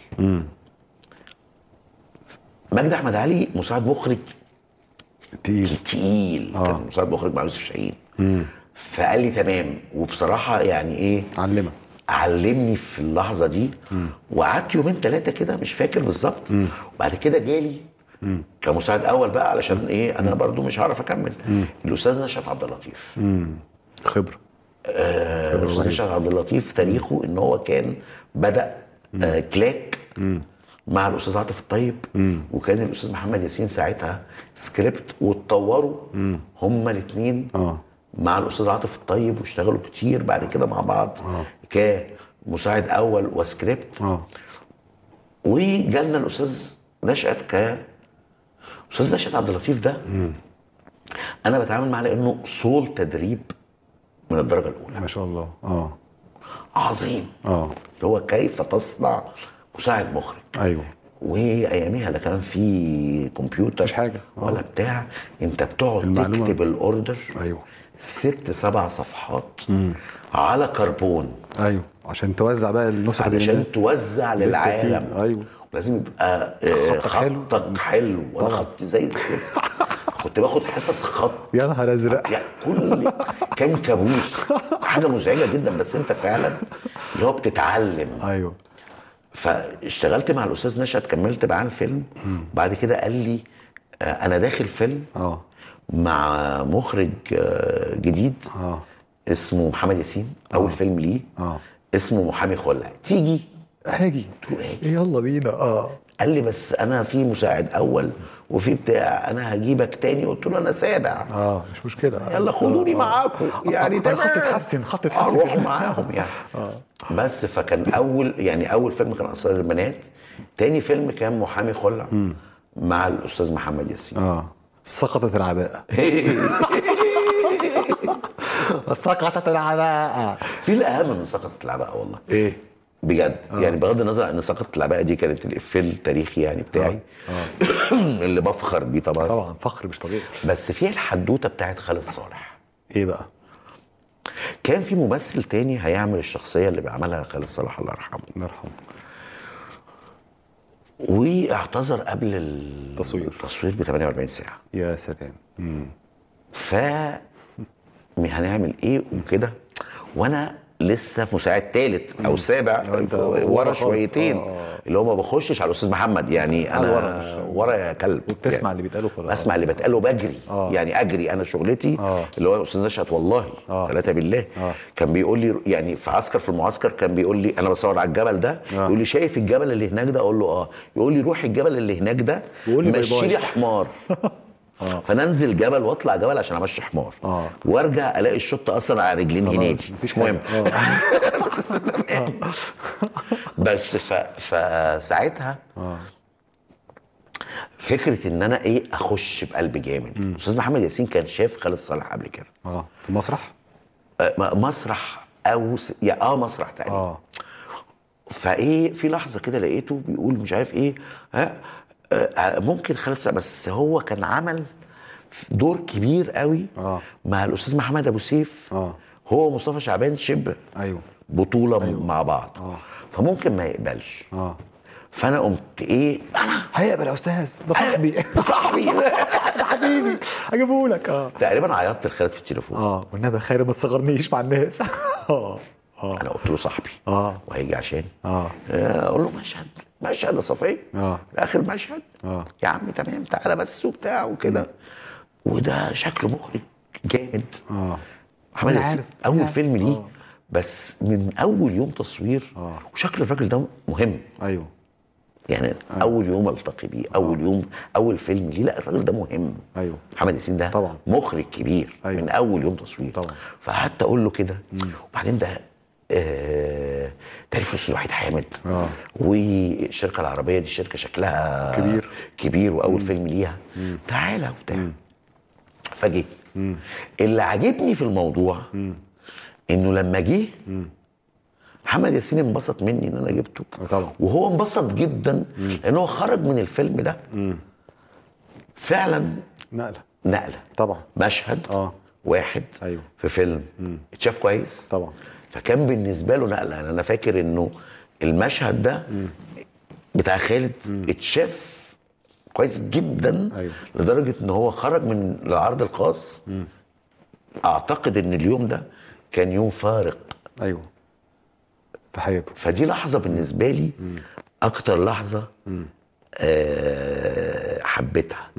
B: مجدي احمد علي مساعد مخرج
D: تقيل
B: تقيل
D: آه.
B: كان مساعد مخرج مع يوسف شاهين فقال لي تمام وبصراحه يعني ايه
D: علمك
B: علمني في اللحظه دي وقعدت يومين ثلاثه كده مش فاكر بالظبط وبعد كده جالي كمساعد اول بقى علشان ايه انا برضو مش هعرف اكمل الاستاذ نشأت عبد اللطيف
D: خبره
B: آه، الاستاذ نشأت عبد اللطيف تاريخه ان هو كان بدا آه كلاك مع الاستاذ عاطف الطيب وكان الاستاذ محمد ياسين ساعتها سكريبت واتطوروا هما الاثنين
D: اه
B: مع الاستاذ عاطف الطيب واشتغلوا كتير بعد كده مع بعض كمساعد اول وسكريبت
D: اه
B: وجالنا الاستاذ نشأت ك استاذ نشأت عبد اللطيف ده انا بتعامل معاه لانه صول تدريب من الدرجه الاولى
D: ما شاء الله اه
B: عظيم
D: اه
B: اللي هو كيف تصنع مساعد مخرج
D: ايوه
B: واياميها لا كان في كمبيوتر
A: مفيش حاجة. آه.
B: ولا بتاع انت بتقعد
A: المعلومة-
B: تكتب الاوردر
A: ايوه
B: ست سبع صفحات على كربون
A: ايوه عشان توزع بقى النسخ دي
B: علشان توزع
A: لسه
B: للعالم
A: في- أيوة.
B: لازم يبقى آه،
A: خطك حلو.
B: خطك حلو وانا
A: طبعا.
B: خطي زي الزفت كنت باخد حصص خط
A: يا نهار ازرق
B: يعني كل كان كابوس حاجه مزعجه جدا بس انت فعلا اللي هو بتتعلم
A: ايوه
B: فاشتغلت مع الاستاذ نشأت كملت معاه الفيلم بعد كده قال لي آه، انا داخل فيلم
A: اه
B: مع مخرج آه، جديد
A: اه
B: اسمه محمد ياسين اول فيلم ليه
A: اه
B: اسمه محامي خلع تيجي
A: هاجي
B: قلت له ايه
A: يلا بينا اه
B: قال لي بس انا في مساعد اول وفي بتاع انا هجيبك تاني قلت له انا سابع
A: اه مش مشكله
B: يلا خدوني
A: آه.
B: معاكم يعني
A: آه،
B: تمام
A: خط اتحسن خط اتحسن
B: اروح
A: كده.
B: معاهم يعني بس فكان اول يعني اول فيلم كان اسرار البنات تاني فيلم كان محامي خلع مع الاستاذ محمد ياسين
A: اه سقطت العباءة سقطت العباءة
B: في الاهم من سقطت العباءه والله
A: ايه
B: بجد يعني بغض النظر عن ان سقطت العباءه دي كانت الافيه التاريخي يعني بتاعي اللي بفخر بيه طبعا
A: طبعا فخر مش طبيعي
B: بس في الحدوته بتاعت خالد صالح
A: ايه بقى
B: كان في ممثل تاني هيعمل الشخصيه اللي بيعملها خالد صالح الله يرحمه
A: الله يرحمه
B: واعتذر قبل التصوير التصوير ب 48 ساعه
A: يا سلام
B: ف هنعمل ايه وكده وانا لسه في مساعد ثالث او سابع
A: أنت ورا
B: ورا
A: خالص.
B: شويتين
A: آه، آه.
B: اللي هو ما بخشش على الاستاذ محمد يعني
A: على ورا
B: انا ورا يا كلب
A: وبتسمع
B: يعني
A: اللي بيتقاله خلاص
B: بسمع اللي بتقاله وبجري
A: آه.
B: يعني اجري انا شغلتي
A: آه.
B: اللي هو استاذ نشأت والله
A: آه.
B: ثلاثه بالله
A: آه.
B: كان بيقول لي يعني في عسكر في المعسكر كان بيقول لي انا بصور على الجبل ده يقول لي شايف الجبل اللي هناك ده اقول له اه يقول لي روح الجبل اللي هناك ده
A: وقول لي باي
B: مشي
A: باي.
B: لي حمار فننزل جبل واطلع جبل عشان امشي حمار
A: آه.
B: وارجع الاقي الشط اصلا على رجلين هنيدي
A: مفيش
B: مش مهم
A: حاجة. آه.
B: بس تمام. بس ف... فساعتها فكره ان انا ايه اخش بقلب جامد استاذ محمد ياسين كان شاف خالد صالح قبل كده
A: اه في المسرح
B: آه، م- مسرح او س... يا اه مسرح تقريبا
A: اه
B: فايه في لحظه كده لقيته بيقول مش عارف ايه ها آه، ممكن خالد صالح بس هو كان عمل دور كبير قوي
A: آه.
B: مع الاستاذ محمد ابو سيف
A: آه.
B: هو ومصطفى شعبان شبه
A: ايوه
B: بطوله أيوه. مع بعض
A: آه.
B: فممكن ما يقبلش
A: اه
B: فانا قمت ايه انا
A: هيقبل يا استاذ ده صاحبي
B: صاحبي
A: ده حبيبي هجيبه لك اه
B: تقريبا عيطت لخالد في التليفون
A: اه والنبي يا خير ما تصغرنيش مع الناس اه اه
B: انا قلت له صاحبي
A: اه
B: وهيجي عشان
A: اه
B: اقول له مشهد مشهد يا صفيه
A: آه.
B: اخر مشهد
A: آه.
B: يا عم تمام تعالى بس وبتاع وكده وده شكل مخرج جامد
A: اه
B: محمد
A: أنا
B: ياسين
A: عارف،
B: اول
A: عارف.
B: فيلم ليه
A: آه.
B: بس من اول يوم تصوير
A: آه.
B: وشكل الراجل ده مهم
A: ايوه
B: يعني اول يوم التقي بيه اول يوم اول فيلم ليه لا الراجل ده مهم
A: ايوه
B: محمد ياسين ده
A: طبعا.
B: مخرج كبير
A: أيوة.
B: من اول يوم تصوير
A: طبعا.
B: فقعدت اقول له كده وبعدين ده آه تعرف الاستاذ وحيد حامد
A: آه.
B: والشركه العربيه دي شركه شكلها
A: كبير.
B: كبير واول فيلم ليها تعالى وبتاع فجه اللي عاجبني في الموضوع انه لما جه محمد ياسين انبسط مني ان انا جبته
A: طبعا.
B: وهو انبسط جدا لان هو خرج من الفيلم ده فعلا
A: نقله
B: نقله
A: طبعا
B: مشهد
A: آه.
B: واحد
A: أيوه.
B: في فيلم اتشاف كويس
A: طبعا
B: فكان بالنسبه له نقله يعني انا فاكر انه المشهد ده بتاع خالد اتشاف كويس جدا
A: أيوه.
B: لدرجه ان هو خرج من العرض الخاص اعتقد ان اليوم ده كان يوم فارق
A: ايوه في حياته
B: فدي لحظه بالنسبه لي اكتر لحظه آه حبيتها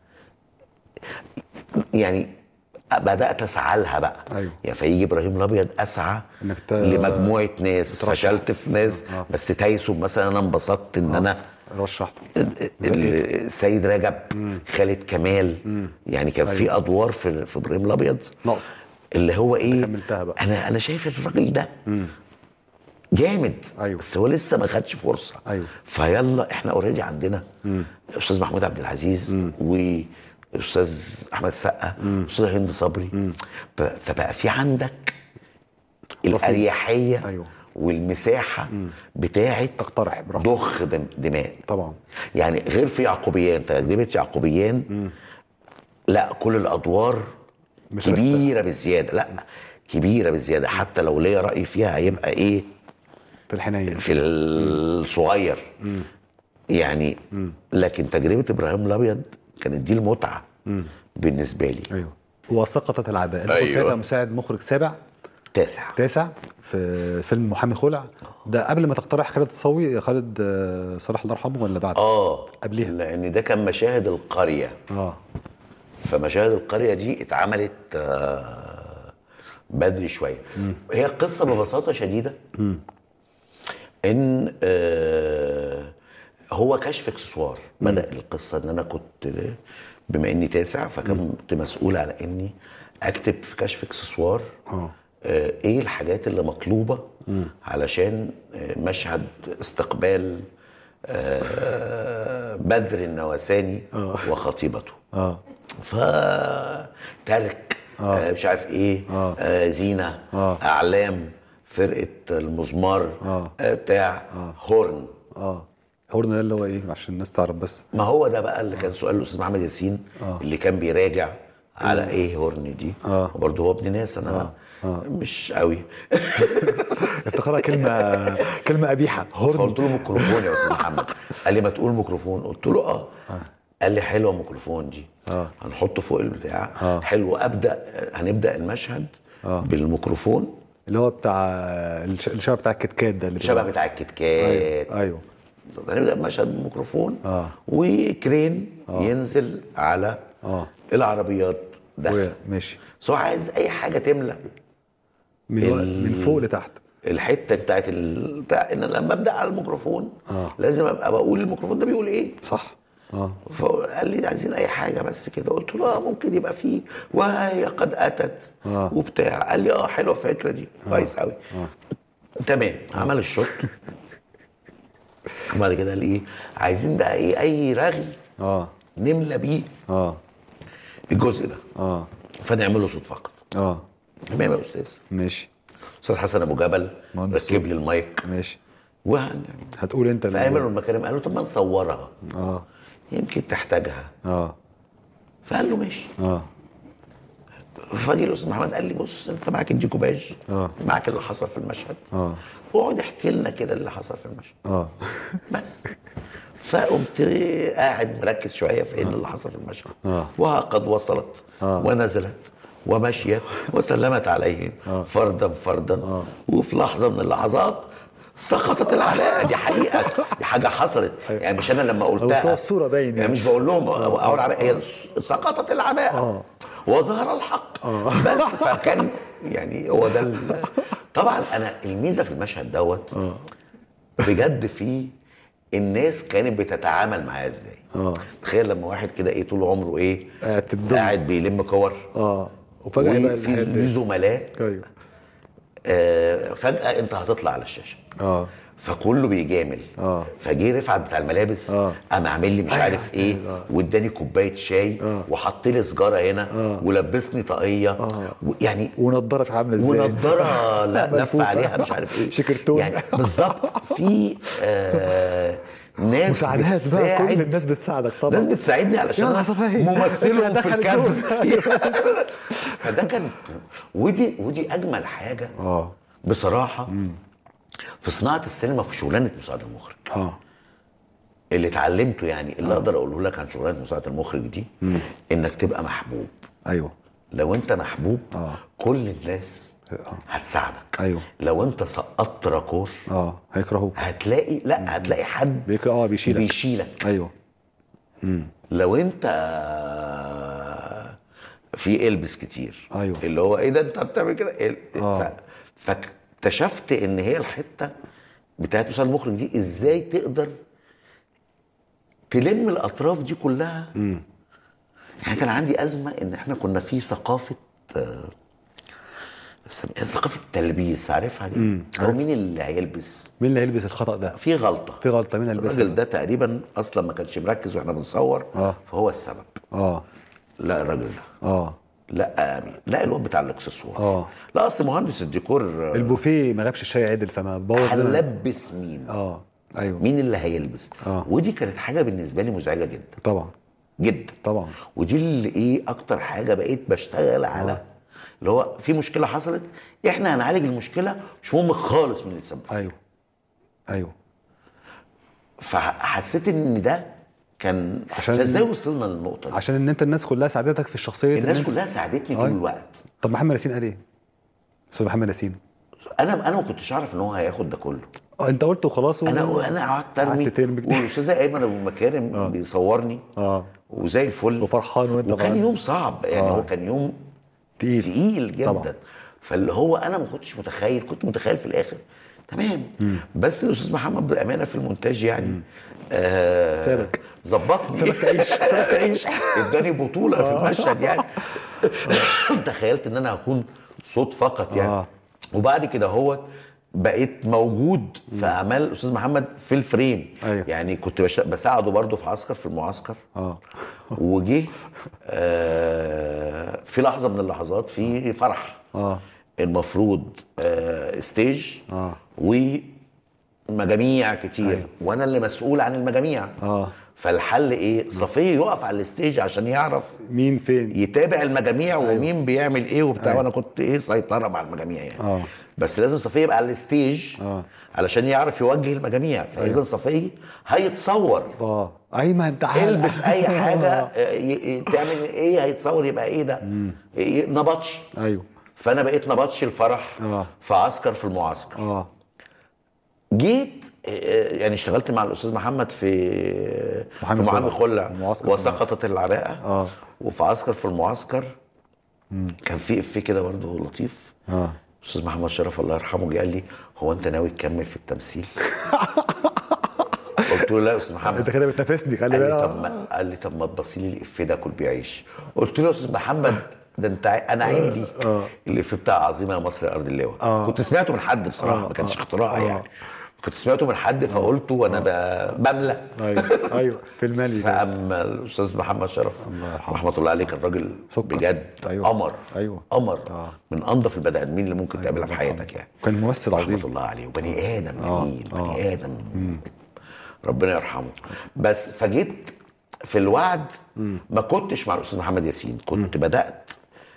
B: يعني بدات اسعى لها بقى
A: أيوه.
B: يعني فيجي ابراهيم الابيض اسعى
A: إنك ت-
B: لمجموعه ناس
A: ترشح.
B: فشلت في ناس
A: آه.
B: بس تايسون مثلا انا انبسطت ان انا
A: رشحته
B: ال- السيد رجب خالد كمال يعني كان في ادوار في في ابراهيم الابيض
A: ناقصه
B: اللي هو ايه
A: كملتها بقى.
B: انا انا شايف الراجل ده جامد
A: أيوه.
B: بس هو لسه ما خدش فرصه
A: أيوه.
B: فيلا احنا اوريدي عندنا استاذ محمود عبد العزيز واستاذ احمد السقا استاذ هند صبري ب- فبقى في عندك الاريحيه
A: أيوه.
B: والمساحه بتاعه
D: تقترح براحتك.
B: ضخ دم دماء
D: طبعا
B: يعني غير في يعقوبيان تجربه يعقوبيان لا كل الادوار
D: مش
B: كبيره بزياده لا كبيره بزياده حتى لو ليا راي فيها هيبقى ايه
D: في الحنين
B: في الصغير يعني لكن تجربه ابراهيم الابيض كانت دي المتعه بالنسبه لي
D: ايوه وسقطت العباءه انت كنت
B: أيوة.
D: ساعتها مساعد مخرج سابع
B: تاسع
D: تاسع في فيلم محامي خلع ده قبل ما تقترح خالد الصاوي خالد آه، صلاح الله يرحمه ولا بعد؟
B: اه
D: قبليها.
B: لان ده كان مشاهد القريه
D: اه
B: فمشاهد القريه دي اتعملت آه، بدري شويه هي القصه ببساطه شديده ان آه، هو كشف اكسسوار بدا القصه ان انا كنت بما اني تاسع فكنت مسؤول على اني اكتب في كشف اكسسوار
D: اه
B: آه، ايه الحاجات اللي مطلوبه علشان آه، مشهد استقبال آه، بدر النواساني وخطيبته
D: اه
B: فتلك آه. مش عارف ايه
D: آه.
B: آه زينه
D: آه.
B: اعلام فرقه المزمار
D: آه.
B: آه بتاع هورن
D: اه هورن ده اللي هو ايه عشان الناس تعرف بس
B: ما هو ده بقى اللي كان سؤال الاستاذ محمد ياسين
D: آه.
B: اللي كان بيراجع على ايه هورن دي
D: آه.
B: وبرضه هو ابن ناس انا مش قوي
D: افتكرها كلمه كلمه قبيحه هورن
B: فقلت له ميكروفون يا استاذ محمد قال لي ما تقول ميكروفون قلت له اه قال لي حلوه الميكروفون دي
D: آه.
B: هنحطه فوق البتاع
D: آه.
B: حلو ابدا هنبدا المشهد
D: آه.
B: بالميكروفون
D: اللي هو بتاع الش- الشبه بتاع الكتكات ده اللي
B: الشبه
D: بيبقى-
B: بتاع الكتكات
D: ايوه ايوه
B: هنبدا المشهد بالميكروفون
D: آه.
B: وكرين ينزل على
D: آه.
B: العربيات ده
D: ويا- ماشي
B: سو عايز اي حاجه تملى
D: من, و...
B: ال-
D: من فوق لتحت
B: الحته بتاعت ال... بتاع ان لما ابدا على الميكروفون
D: آه.
B: لازم ابقى بقول الميكروفون ده بيقول ايه
D: صح اه
B: فقال لي عايزين اي حاجه بس كده قلت له اه ممكن يبقى فيه وهي قد اتت
D: آه.
B: وبتاع قال لي اه حلوه الفكره دي كويس قوي تمام عمل الشوت وبعد كده قال ايه عايزين بقى ايه اي رغي
D: اه
B: نملى بيه
D: اه
B: الجزء ده
D: اه
B: فنعمله صوت فقط
D: اه
B: تمام يا استاذ
D: ماشي
B: استاذ حسن ابو جبل
D: مهندس
B: ركب لي المايك
D: ماشي
B: وهن
D: هتقول انت اللي-
B: فعملوا المكارم قالوا طب ما نصورها
D: اه
B: يمكن تحتاجها
D: اه
B: فقال له ماشي
D: اه
B: فجي الاستاذ محمد قال لي بص انت معاك الجيكوباج
D: آه.
B: معاك اللي حصل في المشهد
D: اه
B: اقعد احكي لنا كده اللي حصل في المشهد
D: اه
B: بس فقمت قاعد مركز شويه في ايه اللي حصل في المشهد
D: آه.
B: وقد وصلت
D: آه.
B: ونزلت ومشيت وسلمت عليهم فردا فردا وفي لحظه من اللحظات سقطت العلاقه دي حقيقه دي حاجه حصلت يعني مش انا لما قلتها
D: مستوى الصورة باين
B: يعني
D: يعني.
B: مش بقول لهم اول العباءه هي سقطت العباءه
D: آه.
B: وظهر الحق بس فكان يعني هو ده ال- طبعا انا الميزه في المشهد دوت بجد فيه الناس كانت بتتعامل معاه ازاي
D: اه
B: تخيل لما واحد كده ايه طول عمره ايه
D: قاعد في الدنيا.
B: قاعد بيلم كور
D: اه وفجاه يبقى
B: وفي
D: الحياة
B: ليه زملاء
D: ايوه
B: آه فجاه انت هتطلع على الشاشه
D: اه
B: فكله بيجامل
D: آه.
B: فجه رفعت بتاع الملابس
D: آه.
B: قام عامل لي مش
D: أيوة،
B: عارف ايه
D: آه.
B: واداني كوبايه شاي
D: آه.
B: وحط لي سجاره هنا
D: آه.
B: ولبسني طاقيه
D: آه.
B: و- يعني
D: ونضاره مش عامله ازاي
B: ونضاره لا لف
D: ملفوفة.
B: عليها مش عارف ايه
D: شيكرتون.
B: يعني بالظبط في آه ناس
D: مساعدات بقى
B: بتساعد-
D: كل الناس بتساعدك طبعا
B: ناس بتساعدني علشان
D: يلا
B: أنا
D: صفاهي.
B: ممثلهم في
D: دخل
B: الكامب
D: الجول.
B: فده كان ودي ودي اجمل حاجه
D: اه
B: بصراحه في صناعه السينما في شغلانه مساعد المخرج
D: اه
B: اللي اتعلمته يعني اللي اقدر اقوله لك عن شغلانه مساعد المخرج دي انك تبقى محبوب
D: ايوه
B: لو انت محبوب
D: آه.
B: كل الناس
D: آه.
B: هتساعدك
D: أيوه.
B: لو انت سقطت راكور
D: اه هيكرهوك
B: هتلاقي لا هتلاقي حد
D: بيكره اه بيشيلك
B: بيشيلك
D: ايوه
B: لو انت في البس كتير
D: أيوه.
B: اللي هو ايه ده انت بتعمل كده إيه؟
D: آه.
B: ف- فاكتشفت ان هي الحته بتاعت مساعد المخرج دي ازاي تقدر تلم الاطراف دي كلها يعني كان عندي ازمه ان احنا كنا في ثقافه آه، اسم- ثقافه تلبيس عارفها دي هو مين اللي هيلبس
D: مين اللي هيلبس الخطا ده
B: في غلطه
D: في غلطه مين اللي هيلبسها
B: الراجل ده تقريبا اصلا ما كانش مركز واحنا بنصور
D: آه.
B: فهو السبب
D: اه
B: لا الراجل ده
D: اه
B: لا امين لا الواد بتاع الاكسسوار
A: اه
B: لا اصل مهندس الديكور آه،
A: البوفيه ما جابش الشاي عدل فما بوظ لنا
B: هنلبس مين
A: اه ايوه
B: مين اللي هيلبس
A: آه.
B: ودي كانت حاجه بالنسبه لي مزعجه جدا
A: طبعا
B: جدا
A: طبعا
B: ودي اللي ايه اكتر حاجه بقيت بشتغل على
A: آه.
B: اللي هو في مشكله حصلت احنا هنعالج المشكله مش مهم خالص من اللي سبب
A: ايوه ايوه
B: فحسيت ان ده كان
A: عشان-
B: عشان ازاي وصلنا للنقطه دي
A: عشان ان انت الناس كلها ساعدتك في الشخصيه إن
B: الناس
A: أنت-
B: كلها ساعدتني طول
A: أيوة.
B: الوقت
A: طب محمد ياسين قال ايه؟ استاذ محمد ياسين
B: انا انا ما كنتش اعرف ان هو هياخد ده كله
A: اه انت قلت وخلاص و...
B: انا انا قعدت ارمي
A: قعدت ترمي كتير.
B: والاستاذ ايمن ابو مكارم بيصورني
A: اه
B: وزي الفل
A: وفرحان وانت
B: وكان
A: فرحان.
B: يوم صعب يعني
A: آه.
B: هو كان يوم
A: تقيل
B: تقيل جدا
A: طبعا.
B: فاللي هو انا ما كنتش متخيل كنت متخيل في الاخر تمام بس الاستاذ محمد بامانه في المونتاج يعني آه
A: سابك.
B: ظبطني
A: سابك تعيش سابك تعيش
B: اداني بطوله في المشهد يعني تخيلت ان انا هكون صوت فقط يعني
A: آه.
B: وبعد كده هو بقيت موجود في اعمال الاستاذ محمد في الفريم
A: أيوة.
B: يعني كنت بش- بساعده برضه في عسكر في المعسكر
A: اه
B: وجه آه في لحظه من اللحظات في فرح
A: اه
B: المفروض آه ستيج
A: اه
B: ومجاميع كتير
A: أيوة.
B: وانا اللي مسؤول عن المجاميع
A: اه
B: فالحل ايه صفيه يقف على الستيج عشان يعرف
A: مين فين؟
B: يتابع المجاميع ومين بيعمل ايه وبتاع
A: أيوة.
B: وانا كنت ايه سيطره مع المجاميع يعني
A: اه
B: بس لازم صفيه يبقى على الستيج
A: اه
B: علشان يعرف يوجه المجاميع فاذا صفيه هيتصور
A: اه اي ما انت عارف.
B: البس اي حاجه آه، ي- ي- تعمل ايه هيتصور يبقى ايه ده إيه نبطش
A: ايوه
B: فانا بقيت نبطش الفرح
A: آه.
B: في عسكر في المعسكر
A: اه
B: جيت آه، يعني اشتغلت مع الاستاذ محمد في
A: محامي
B: في محامي
A: خلع.
B: خلع
A: المعسكر.
B: وسقطت العباءه
A: اه
B: وفي عسكر في المعسكر كان في افيه كده برضه لطيف
A: اه
B: استاذ محمد شرف الله يرحمه جه قال لي هو انت ناوي تكمل في التمثيل قلت له لا يا استاذ محمد
A: انت كده بتنافسني خلي
B: قال لي
A: بالك
B: طب ما قال لي طب ما تبصي لي الافيه ده كل بيعيش قلت له يا استاذ محمد ده انت ع- انا عيني ليك
A: آه.
B: الافيه بتاع عظيمه يا مصر يا ارض اللواء
A: آه.
B: كنت سمعته من حد بصراحه
A: آه.
B: ما كانش
A: آه.
B: اختراع
A: آه.
B: يعني كنت سمعته من حد فقلته وانا ب- بملى
A: ايوه ايوه في المالي ده.
B: فاما الاستاذ محمد شرف
A: الله يرحمه.
B: رحمه الله عليه كان راجل
A: سكر.
B: بجد
A: أيوة.
B: قمر
A: أيوة.
B: قمر
A: آه.
B: من انظف البني ادمين اللي ممكن تقابلها في حياتك يعني
A: كان ممثل
B: رحمه
A: عظيم
B: الله عليه وبني ادم
A: آه،
B: جميل
A: آه.
B: بني ادم ربنا يرحمه بس فجيت في الوعد ما كنتش مع الاستاذ محمد ياسين كنت بدات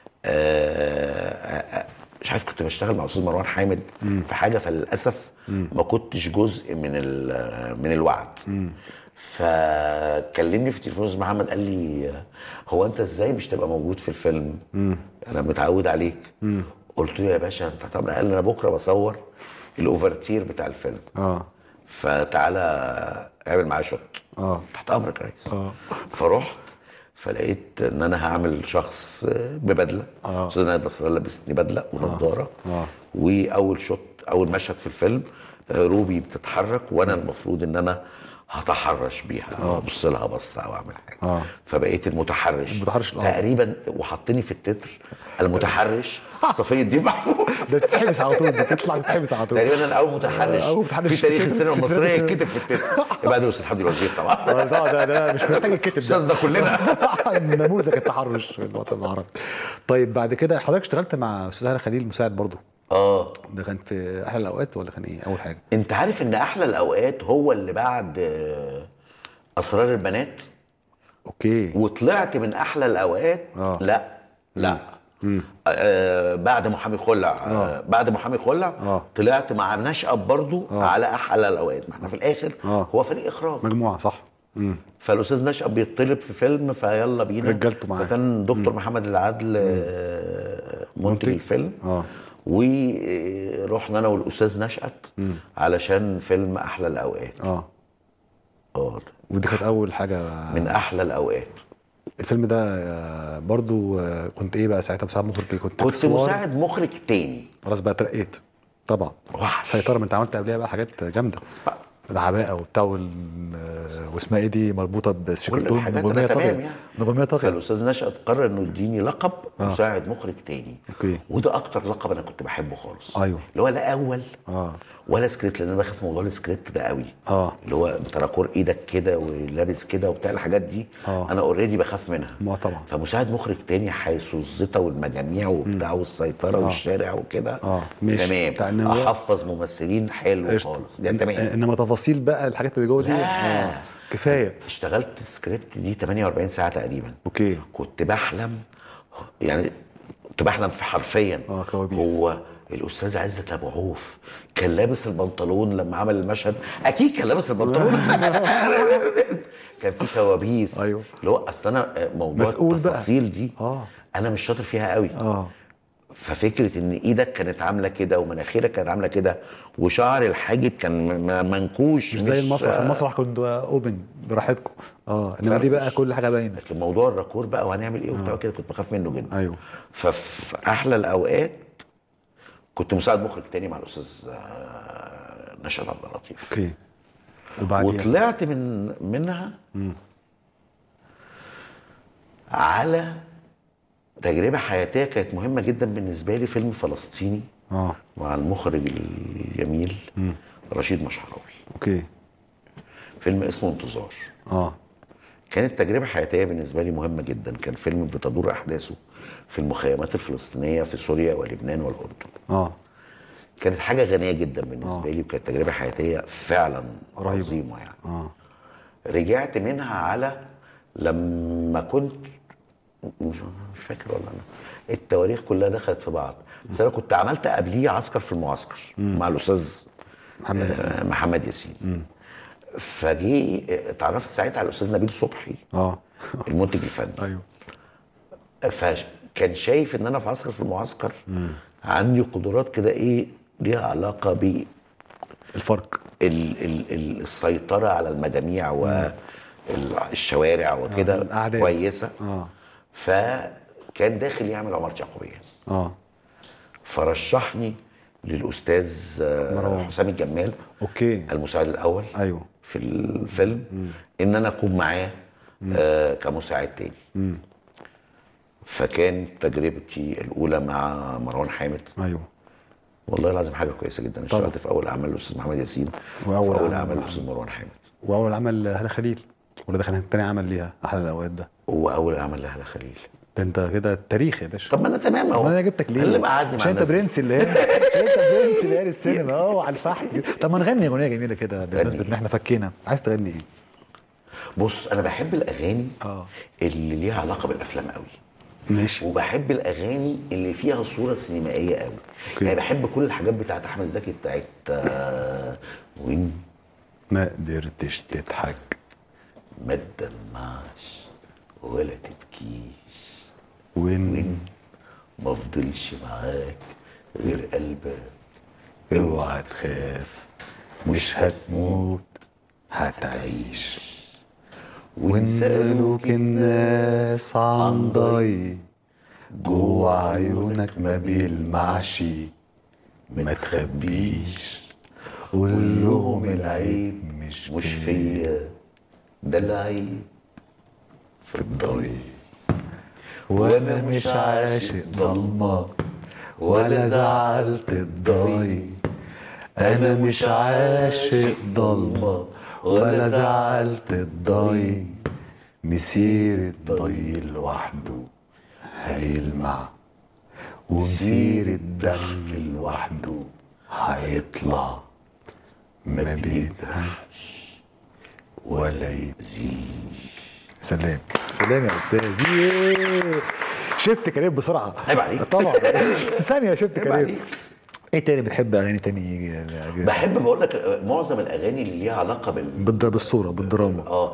B: آه، آه، مش عارف كنت بشتغل مع الاستاذ مروان حامد في حاجه فللاسف ما كنتش جزء من ال- من الوعد فكلمني في التليفون الاستاذ محمد قال لي هو انت ازاي مش تبقى موجود في الفيلم انا متعود عليك قلت له يا باشا انت طب قال لي انا بكره بصور الاوفرتير بتاع الفيلم
A: اه
B: فتعالى اعمل معايا شوت
A: اه
B: تحت امرك يا ريس
A: اه
B: فرحت فلقيت ان انا هعمل شخص ببدله
A: آه.
B: استاذ نايل نصر الله لبسني بدله ونضاره
A: آه.
B: واول شوت اول مشهد في الفيلم آه، روبي بتتحرك وانا المفروض ان انا هتحرش بيها ابص لها بص او اعمل حاجه
A: آه.
B: فبقيت المتحرش
A: المتحرش الأعظم.
B: تقريبا وحطني في التتر المتحرش صفيه الدين محمود
A: ده بتتحبس على طول بتطلع تتحبس على طول
B: تقريبا انا اول متحرش
A: أول متحرش
B: في تاريخ
A: في
B: السينما
A: التتر.
B: المصريه يتكتب في التتر يبقى ده الاستاذ حمدي الوزير طبعا
A: آه، ده ده ده مش محتاج الكتب ده
B: الاستاذ ده كلنا
A: نموذج التحرش في الوطن العربي طيب بعد كده حضرتك اشتغلت مع استاذ هاني خليل مساعد برضه
B: اه
A: ده كان في احلى الاوقات ولا كان ايه اول حاجه
B: انت عارف ان احلى الاوقات هو اللي بعد آه، اسرار البنات
A: اوكي
B: وطلعت من احلى الاوقات
A: آه.
B: لا لا آه بعد محامي خلع آه. بعد محامي خلع
A: آه.
B: طلعت مع نشأة برضو
A: آه.
B: على احلى الاوقات ما احنا في الاخر
A: آه.
B: هو فريق اخراج
A: مجموعه صح امم
B: فالاستاذ نشأة بيطلب في فيلم فيلا بينا
A: رجالته معاه.
B: فكان دكتور محمد العدل آه، منتج
A: منتج.
B: الفيلم
A: اه
B: ورحنا انا والاستاذ نشأت علشان فيلم احلى الاوقات
A: اه
B: اه
A: ودي كانت اول حاجه
B: من احلى الاوقات
A: الفيلم ده آه، برضو آه، كنت ايه بقى ساعتها مساعد مخرج إيه؟ كنت
B: كنت
A: اكسوار.
B: مساعد مخرج تاني
A: خلاص بقى اترقيت طبعا
B: وحش
A: سيطره ما انت عملت قبلها بقى حاجات جامده العباءه وبتاع وال... واسمها ايه دي مربوطه بشيكلتون
B: الحاجات
A: نجوميه
B: أنا تمام
A: طاغيه
B: يعني.
A: نجوميه طاغيه
B: فالاستاذ نشأت قرر انه يديني لقب
A: آه.
B: مساعد مخرج تاني
A: أوكي.
B: وده اكتر لقب انا كنت بحبه خالص
A: أيوه.
B: اللي هو لا اول
A: اه
B: ولا سكريبت لان انا بخاف من موضوع السكريبت ده قوي
A: اه
B: اللي هو انت راكور ايدك كده ولابس كده وبتاع الحاجات دي
A: آه.
B: انا اوريدي بخاف منها
A: ما طبعا.
B: فمساعد مخرج تاني حيث الزيطه والمجاميع وبتاع والسيطره والشارع وكده
A: آه. ماشي.
B: تمام
A: بتاع إن هو-
B: احفظ ممثلين حلو
A: قشطة.
B: خالص ده تمام
A: انما تفاصيل بقى الحاجات اللي جوه دي
B: لا.
A: آه. كفايه
B: اشتغلت سكريبت دي 48 ساعه تقريبا
A: اوكي
B: كنت بحلم يعني كنت بحلم في حرفيا
A: آه، كوابيس.
B: هو الاستاذ عزت ابو عوف كان لابس البنطلون لما عمل المشهد اكيد كان لابس البنطلون كان في كوابيس
A: أيوه.
B: اللي هو اصل انا موضوع
A: مسؤول بقى.
B: التفاصيل دي
A: آه.
B: انا مش شاطر فيها قوي
A: اه
B: ففكره ان ايدك كانت عامله كده ومناخيرك كانت عامله كده وشعر الحاجب كان م- م- منكوش
A: مش زي المسرح المسرح كنت اوبن براحتكم اه انما دي بقى
B: فرفش.
A: كل حاجه باينه
B: لكن موضوع الراكور بقى وهنعمل ايه وبتاع كده كنت بخاف منه جدا
A: ايوه
B: ففي احلى الاوقات كنت مساعد مخرج تاني مع الاستاذ آه، نشأت عبد اللطيف
A: اوكي وبعدين
B: وطلعت من منها على تجربه حياتيه كانت مهمه جدا بالنسبه لي فيلم فلسطيني
A: اه
B: مع المخرج الجميل رشيد مشعراوي
A: اوكي
B: فيلم اسمه انتظار
A: اه
B: كانت تجربة حياتية بالنسبة لي مهمة جدا كان فيلم بتدور أحداثه في المخيمات الفلسطينية في سوريا ولبنان والأردن
A: اه
B: كانت حاجة غنية جدا بالنسبة
A: آه.
B: لي وكانت تجربة حياتية فعلا
A: رهيبة.
B: عظيمة يعني
A: اه
B: رجعت منها على لما كنت مش مش فاكر والله انا التواريخ كلها دخلت في بعض بس انا كنت عملت قبليه عسكر في المعسكر مع الاستاذ
A: محمد ياسين.
B: آه، محمد ياسين فجي اتعرفت ساعتها على الاستاذ نبيل صبحي
A: اه
B: المنتج الفني
A: ايوه
B: فكان شايف ان انا في عسكر في المعسكر عندي قدرات كده ايه ليها علاقه ب
A: الفرق
B: ال ال ال السيطرة على المجاميع والشوارع وكده
A: آه، الأعداد.
B: كويسة
A: اه
B: فكان داخل يعمل عمارة يعقوبية
A: اه
B: فرشحني للأستاذ آه،
A: مروان.
B: حسام الجمال
A: اوكي
B: المساعد الأول
A: ايوه
B: في الفيلم إن أنا أكون معاه آه كمساعد تاني فكان تجربتي الأولى مع مروان حامد
A: ايوه
B: والله العظيم حاجة كويسة جدا اشتغلت في أول أعمال الأستاذ محمد ياسين
A: وأول
B: وأول أول
A: عمل
B: أعمال
A: مع-
B: الأستاذ مروان حامد
A: واول عمل هلا خليل ولا ده كان تاني عمل ليها احلى الاوقات ده
B: واول عمل لهلا خليل
A: ده انت كده تاريخ يا باشا
B: طب ما انا تمام اهو
A: ما انا جبتك ليه؟
B: اللي مقعدني مع
A: عشان انت
B: الناس دي.
A: برنس اللي هنا انت برنس اللي هنا السينما اه وعلى الفحم طب ما نغني اغنيه جميله كده بمناسبه ان احنا فكينا عايز تغني ايه؟
B: بص انا بحب الاغاني
A: اه.
B: اللي ليها علاقه بالافلام قوي
A: ماشي
B: وبحب الاغاني اللي فيها صوره سينمائيه قوي
A: اوكي.
B: يعني بحب كل الحاجات بتاعت احمد زكي بتاعت آه، وين
A: ما قدرتش تضحك
B: ما تدمعش ولا تبكيش
A: وين
B: وين ما فضلش معاك غير قلبك
A: اوعى تخاف مش هتموت هتعيش وان سألوك الناس عن ضي جوا عيونك ما بيلمعش ما تخبيش قول لهم العيب مش
B: مش
A: فيا
B: فيا ده العيب
A: في الضي وانا مش عاشق ضلمة ولا زعلت الضي انا مش عاشق ضلمة ولا زعلت الضي مسير الضي لوحده هيلمع ومسير الدم لوحده هيطلع ما بيدهش ولا يأذيك سلام سلام يا استاذ ييه. شفت كريم بسرعه
B: عيب عليك.
A: طبعا في ثانيه شفت
B: عيب
A: كريم
B: عليك.
A: ايه تاني بتحب اغاني تاني
B: بحب بقول لك آه، معظم الاغاني اللي ليها علاقه بال
A: بالد- بالصوره بالدراما
B: اه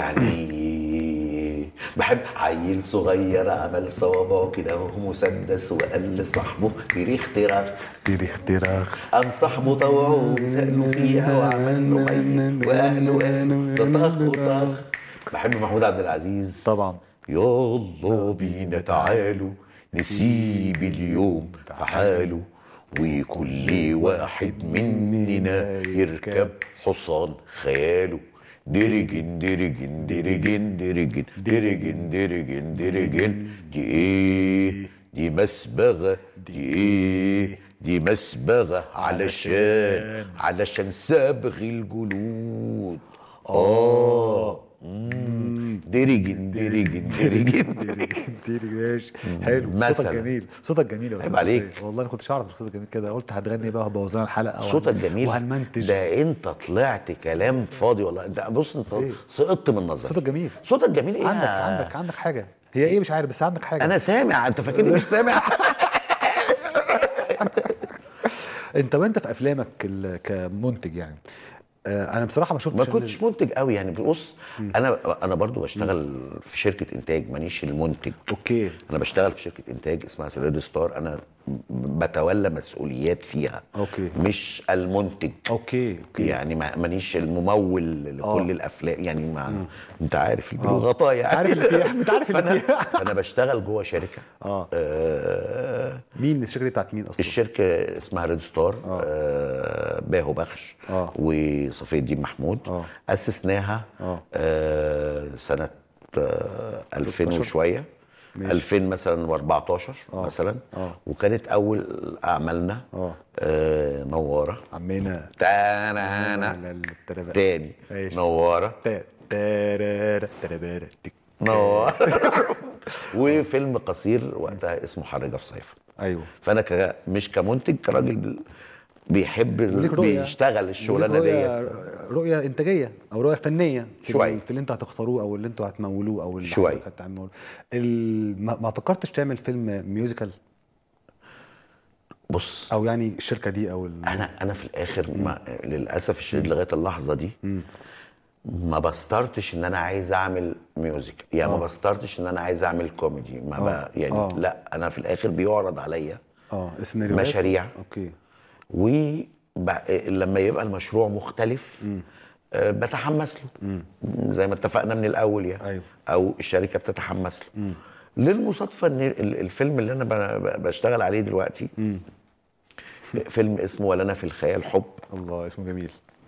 B: يعني بحب عيل صغير عمل صوابعه كده وهو مسدس وقال لصاحبه دي اختراع
A: دي اختراخ
B: قام صاحبه طوعه وسأله فيها وعمل له ميت واهله قالوا ده طخ وطخ بحب محمود عبد العزيز
A: طبعا.
B: يلا بينا تعالوا نسيب اليوم في حاله وكل واحد مننا يركب حصان خياله درجن درجن درجن درجن درجن درجن درجن دي ايه دي مسبغة دي ايه دي مسبغة علشان علشان صبغ الجلود اه مم. درجن درجن درجن
A: كتير ماشي حلو
B: مثلاً.
A: صوتك جميل صوتك جميل يا
B: عيب
A: أستاذ
B: عليك.
A: سيد. والله انا كنتش اعرف إن صوتك جميل كده قلت هتغني بقى وهبوظ لنا الحلقه
B: صوتك جميل
A: وهنمنتج
B: ده انت طلعت كلام فاضي والله انت بص انت
A: إيه؟
B: سقطت من نظري
A: صوتك جميل
B: صوتك جميل ايه
A: عندك
B: يا-
A: عندك عندك حاجه هي ايه مش عارف بس عندك حاجه
B: انا سامع انت فاكرني مش سامع
A: انت وانت في افلامك ال- كمنتج يعني آه انا بصراحه ما شفتش
B: ما
A: إن-
B: كنتش منتج قوي يعني بص انا انا برضو بشتغل في شركه انتاج مانيش المنتج
A: اوكي
B: انا بشتغل في شركه انتاج اسمها سيريد ستار انا بتولى مسؤوليات فيها
A: أوكي.
B: مش المنتج
A: اوكي اوكي
B: يعني ما- مانيش الممول لكل
A: آه.
B: الافلام يعني ما انت عارف البلوغطاء يعني
A: عارف اللي فيها انت عارف اللي
B: فانا
A: فيها
B: فانا بشتغل جوه شركه
A: اه
B: آه
A: مين الشركه دي بتاعت مين اصلا
B: الشركه اسمها ريد ستار آه باهو بخش
A: آه.
B: وصفي الدين محمود
A: آه.
B: اسسناها
A: آه.
B: آه سنه آه 2000
A: 16.
B: وشويه
A: ماشي.
B: 2000 مثلا و14
A: آه.
B: مثلا
A: آه.
B: وكانت اول اعمالنا
A: آه.
B: آه نواره
A: عمنا
B: تانانا
A: لا، لا، ترى-
B: تاني
A: ماشي.
B: نواره
A: تا- تارارا، ترابارا، تك.
B: نواره وفيلم قصير وقتها اسمه حرجه في صيفه
A: ايوه
B: فانا ك... مش كمنتج كراجل بيحب
A: ليك رؤية.
B: بيشتغل الشغلانه
A: ليك
B: ديت
A: رؤية, رؤية انتاجية او رؤية فنية في
B: شوية.
A: ال- في اللي انتوا هتختاروه او اللي انتوا هتمولوه او اللي
B: شوية.
A: حضرتك هتعملوه ال- ما ما فكرتش تعمل فيلم ميوزيكال
B: بص
A: او يعني الشركة دي او ال...
B: انا انا في الاخر ما للاسف الشديد لغايه اللحظه دي ما بستارتش ان انا عايز اعمل ميوزك يعني ما بستارتش ان انا عايز اعمل كوميدي ما
A: آه.
B: ب... يعني
A: آه.
B: لا انا في الاخر بيعرض عليا
A: اه السيناريوهات
B: مشاريع.
A: اوكي
B: ولما يبقى المشروع مختلف آه، بتحمس له زي ما اتفقنا من الاول يعني
A: أيوه.
B: او الشركه بتتحمس له للمصادفه ان ال- الفيلم اللي انا ب- ب- بشتغل عليه دلوقتي فيلم اسمه ولنا في الخيال حب
A: الله اسمه جميل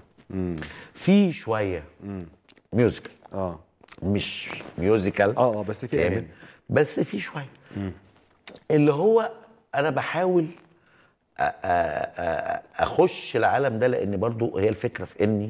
B: فيه شويه ميوزيكال
A: اه
B: مش ميوزيكال
A: اه اه بس في
B: كامل
A: اغاني
B: بس في شويه اللي هو انا بحاول أ- أ- أ- اخش العالم ده لان برضو هي الفكره في اني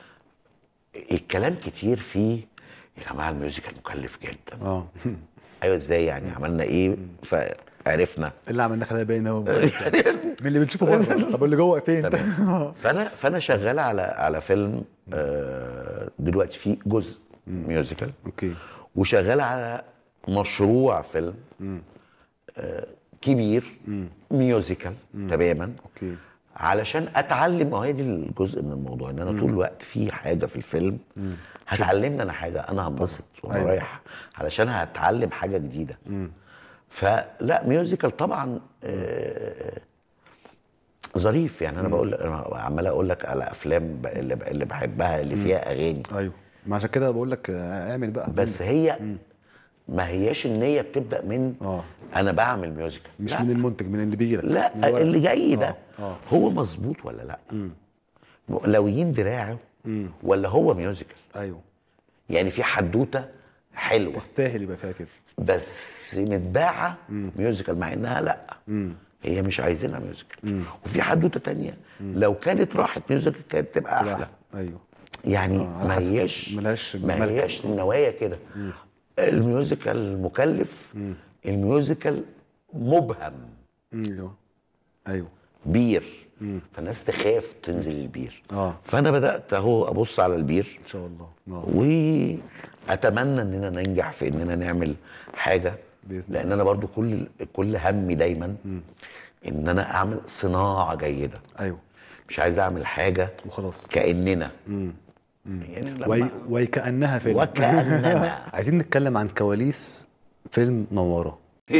B: الكلام كتير فيه يا جماعه الميوزيكال مكلف جدا
A: اه
B: ايوه ازاي يعني عملنا ايه فعرفنا
A: اللي عملناه خلينا باين اهو من اللي بنشوفه بره طب اللي جوه فين
B: تمام فانا فانا شغال على على فيلم آه، دلوقتي فيه جزء ميوزيكال
A: اوكي
B: وشغال على مشروع فيلم آه، كبير ميوزيكال تماما
A: اوكي
B: علشان اتعلم ما هي دي الجزء من الموضوع ان انا طول الوقت في حاجه في الفيلم هتعلمني انا حاجه انا هنبسط وانا
A: أيوة.
B: رايح علشان هتعلم حاجه جديده فلا ميوزيكال طبعا آه، ظريف يعني انا بقول أنا عمال اقول لك على افلام ب- اللي ب- اللي بحبها اللي فيها اغاني
A: ايوه ما عشان كده بقول لك آه، اعمل بقى
B: بس هي ما هياش النيه بتبدا من
A: آه.
B: انا بعمل ميوزيكال
A: مش
B: لا.
A: من المنتج من اللي بيجي لك
B: لا
A: من الورق.
B: اللي جاي ده
A: آه، آه.
B: هو مظبوط ولا لا لويين دراعه ولا هو ميوزيكال
A: ايوه
B: يعني في حدوته حلوه
A: تستاهل يبقى فيها كده
B: بس متباعه ميوزيكال مع انها لا هي مش عايزينها ميوزيكال وفي حدوته تانية لو كانت راحت ميوزيكال كانت تبقى احلى
A: احلى ايوه
B: يعني
A: آه، على
B: ما
A: حسب.
B: هياش
A: ملهاش
B: ما
A: ملكة.
B: هياش النوايا كده الميوزيكال مكلف الميوزيكال مبهم
A: ايوه ايوه
B: بير فالناس تخاف تنزل البير
A: آه.
B: فانا بدات اهو ابص على البير
A: ان شاء الله آه.
B: واتمنى اننا ننجح في اننا نعمل حاجه
A: بإذن الله.
B: لان انا برضو كل كل همي دايما ان انا اعمل صناعه جيده
A: ايوه
B: مش عايز اعمل حاجه
A: وخلاص
B: كاننا يعني لما
A: وي... وكانها فيلم
B: وكاننا
A: عايزين نتكلم عن كواليس فيلم نواره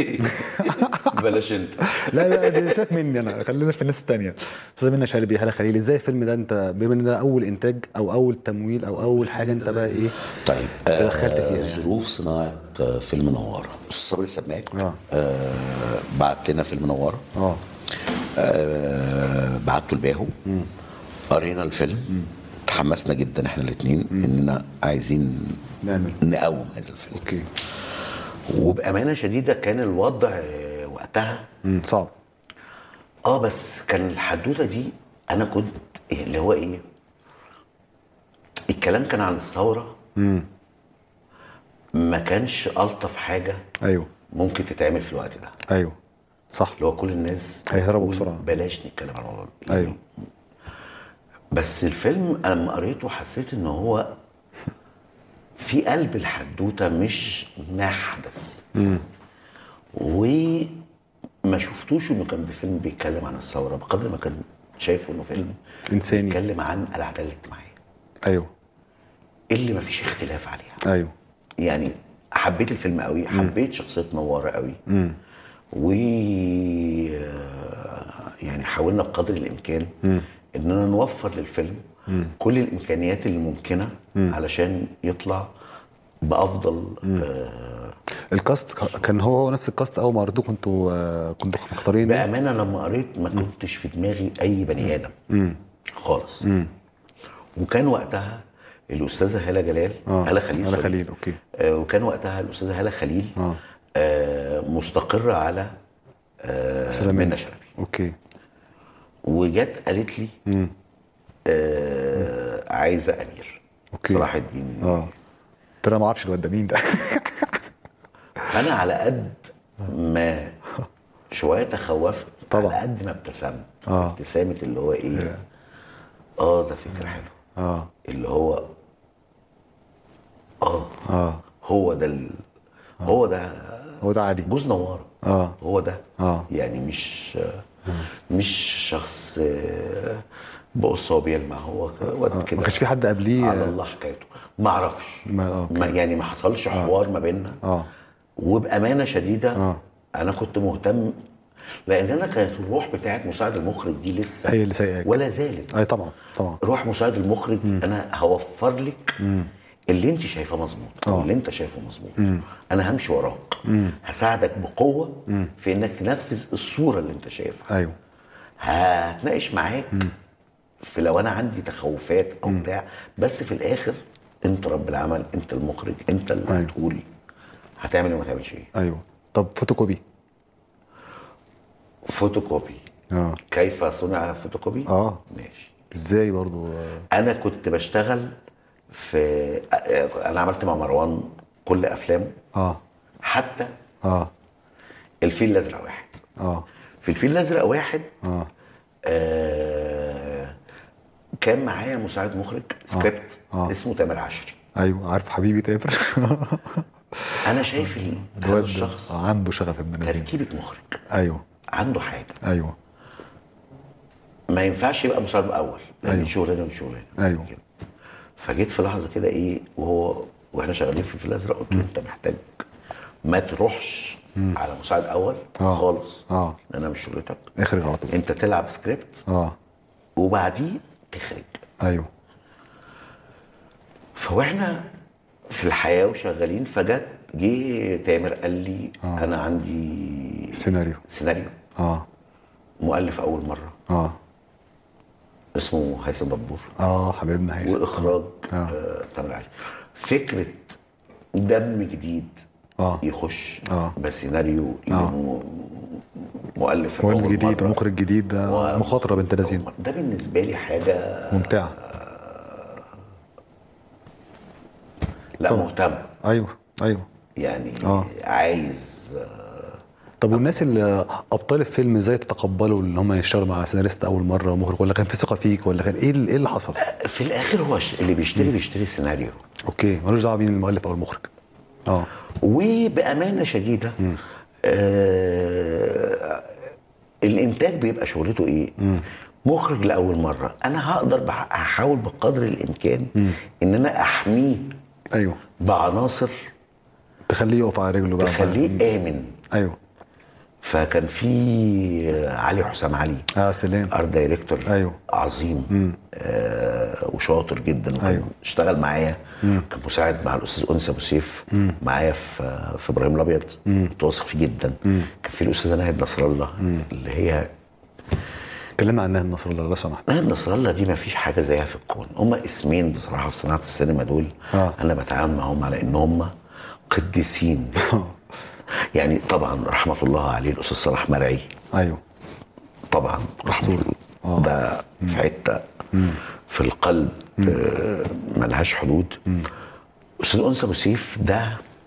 B: بلاش انت
A: لا لا دي سيبك مني انا خلينا في الناس التانية استاذه منى شلبي هلا خليل ازاي الفيلم ده انت بما ان ده اول انتاج او اول تمويل او اول حاجه انت بقى ايه
E: طيب
A: دخلت فيها
E: آه
A: يعني.
E: ظروف صناعه آه فيلم نواره استاذ صبري السماك
A: آه.
E: آه بعت لنا فيلم نواره
A: اه
B: آه بعته لباهو قرينا الفيلم تحمسنا جدا احنا الاثنين اننا عايزين
A: نعمل.
B: نقوم هذا الفيلم
A: اوكي
B: وبامانه شديده كان الوضع آه، وقتها
A: مم. صعب
B: اه بس كان الحدوته دي انا كنت إيه اللي هو ايه الكلام كان عن الثوره ما كانش الطف حاجه
A: ايوه
B: ممكن تتعمل في الوقت ده
A: ايوه صح
B: اللي هو كل الناس
A: هيهربوا
B: بتقول
A: بسرعة.
B: بلاش نتكلم عن الموضوع ده.
A: ايوه
B: بس الفيلم انا لما قريته حسيت ان هو في قلب الحدوته مش ما حدث وما شفتوش انه كان بفيلم بيتكلم عن الثوره بقدر ما كان شايفه انه فيلم
A: إنساني.
B: بيتكلم عن العداله الاجتماعيه
A: ايوه
B: اللي ما فيش اختلاف عليها
A: ايوه
B: يعني حبيت الفيلم قوي حبيت شخصيه نواره قوي و يعني حاولنا بقدر الامكان اننا نوفر للفيلم كل الامكانيات اللي ممكنه علشان يطلع بافضل آه
A: الكاست كان هو هو نفس الكاست اول ما قريتوه كنتوا آه، كنتوا مختارين ناس؟
B: بامانه لما قريت ما كنتش في دماغي اي بني ادم خالص وكان وقتها الاستاذه هاله جلال
A: اه
B: هاله خليل
A: هلا
B: سوري.
A: خليل اوكي
B: آه، وكان وقتها الاستاذه هاله خليل
A: اه.
B: آه مستقره على آه
A: استاذه
B: منى
A: منى
B: شلبي
A: اوكي
B: وجت قالت لي آه عايزه امير
A: اوكي.
B: صلاح الدين
A: اه قلت له أنا ما اعرفش الواد ده مين ده
B: فانا على قد ما شويه تخوفت
A: طبعا.
B: على قد ما ابتسمت
A: اه.
B: ابتسامه اللي هو ايه اه ده فكره حلوه
A: اه
B: اللي هو اه
A: اه
B: هو ده ال... هو ده
A: هو ده عادي
B: جوز نواره
A: اه
B: هو ده
A: اه.
B: يعني مش مش شخص آه، بقص هو بيلمع هو واد كده
A: ما كانش في حد قبليه
B: على
A: آه،
B: الله حكايته ما اعرفش
A: ما- آه، أوكي.
B: ما يعني ما حصلش حوار ما بيننا
A: اه
B: وبامانه شديده
A: آه.
B: انا كنت مهتم لان انا كانت الروح بتاعت مساعد المخرج دي لسه
A: هي اللي سايقاك.
B: ولا زالت
A: اي طبعا طبعا
B: روح مساعد المخرج انا هوفر لك اللي انت شايفاه مظبوط او
A: آه.
B: اللي انت شايفه مظبوط انا همشي وراك هساعدك بقوه في انك تنفذ الصوره اللي انت شايفها
A: ايوه
B: هتناقش معاك في لو انا عندي تخوفات او بتاع بس في الاخر انت رب العمل انت المخرج انت اللي
A: أيوة.
B: هتقول هتعمل ايه وما تعملش ايه
A: ايوه طب فوتوكوبي
B: فوتوكوبي
A: اه
B: كيف صنع فوتوكوبي
A: اه.
B: ماشي
A: ازاي برضو آه،
B: انا كنت بشتغل في انا عملت مع مروان كل افلامه
A: اه
B: حتى
A: اه
B: الفيل الازرق واحد
A: اه
B: في الفيل الازرق واحد
A: اه
B: آه كان معايا مساعد مخرج سكريبت
A: آه.
B: اسمه تامر عشري
A: ايوه عارف حبيبي تامر
B: انا شايف ال- هذا
A: الواد
B: الشخص
A: آه، عنده شغف ابن لذيذ
B: تركيبه مخرج
A: ايوه
B: عنده حاجه
A: ايوه
B: ما ينفعش يبقى مساعد اول لان
A: أيوة.
B: دي شغلانه ودي شغلانه
A: أيوة.
B: كده. فجيت في لحظه كده ايه وهو واحنا شغالين في الفيل الازرق قلت له انت محتاج ما تروحش على مساعد اول
A: آه.
B: خالص
A: آه.
B: لان انا مش شغلتك
A: اخرج على طول
B: انت تلعب سكريبت
A: اه
B: وبعديه تخرج
A: ايوه
B: فواحنا في الحياه وشغالين فجت جه تامر قال لي
A: آه.
B: انا عندي
A: سيناريو
B: سيناريو
A: اه
B: مؤلف اول مره
A: اه
B: اسمه هيثم دبور
A: اه حبيبنا هيثم
B: واخراج
A: آه.
B: آه. تامر علي فكره دم جديد
A: آه.
B: يخش
A: آه.
B: بسيناريو
A: آه.
B: م- مؤلف
A: مولد
B: أول
A: جديد
B: مرة.
A: ومخرج جديد ده
B: و-
A: مخاطره بنت لذين
B: ده بالنسبه لي حاجه
A: ممتعه
B: لا
A: طبعا.
B: مهتم
A: ايوه ايوه
B: يعني
A: آه.
B: عايز
A: طب والناس اللي ابطال الفيلم ازاي تتقبلوا ان هم يشتغلوا مع سيناريست اول مره ومخرج ولا كان في ثقه فيك ولا كان ايه اللي- ايه اللي حصل؟
B: في الاخر هو ش- اللي بيشتري بيشتري السيناريو
A: اوكي ملوش دعوه مين المؤلف او المخرج اه
B: وبامانه شديده آه الانتاج بيبقى شغلته ايه مخرج لاول مره انا هقدر بح- هحاول بقدر الامكان ان انا احميه
A: ايوه
B: بعناصر
A: تخليه يقف على رجله بقى
B: تخليه امن
A: ايوه
B: فكان في علي حسام علي
A: اه سلام
B: ارت دايركتور
A: أيوه.
B: عظيم آه وشاطر جدا وكان
A: أيوه.
B: اشتغل معايا كان مساعد مع الاستاذ انس ابو سيف معايا في في ابراهيم الابيض كنت واثق فيه جدا كان في الاستاذه ناهد نصر الله اللي هي
A: كلمنا عن ناهي نصر الله لو سمحت
B: نهى نصر الله دي ما فيش حاجه زيها في الكون هما اسمين بصراحه في صناعه السينما دول
A: آه.
B: انا بتعامل معاهم على ان هما قديسين يعني طبعا رحمه الله عليه الاستاذ صلاح مرعي
A: ايوه
B: طبعا رحمه الله ده في حته في القلب آه، ملهاش حدود استاذ انثى ابو سيف ده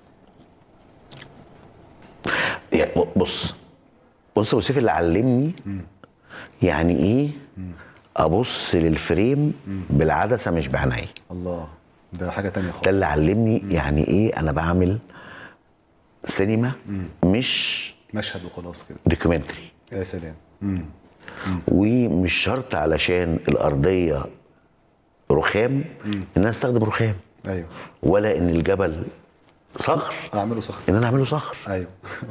B: يعني بص انثى ابو سيف اللي علمني يعني ايه ابص للفريم بالعدسه مش بعيني
A: الله ده حاجه تانية
B: ده
A: خالص
B: اللي علمني يعني ايه انا بعمل سينما مش
A: مشهد وخلاص كده
B: دوكيومنتري
A: يا سلام مم.
B: ومش شرط علشان الارضيه رخام ان انا استخدم رخام
A: ايوه
B: ولا ان الجبل صخر
A: اعمله صخر
B: ان انا اعمله صخر
A: ايوه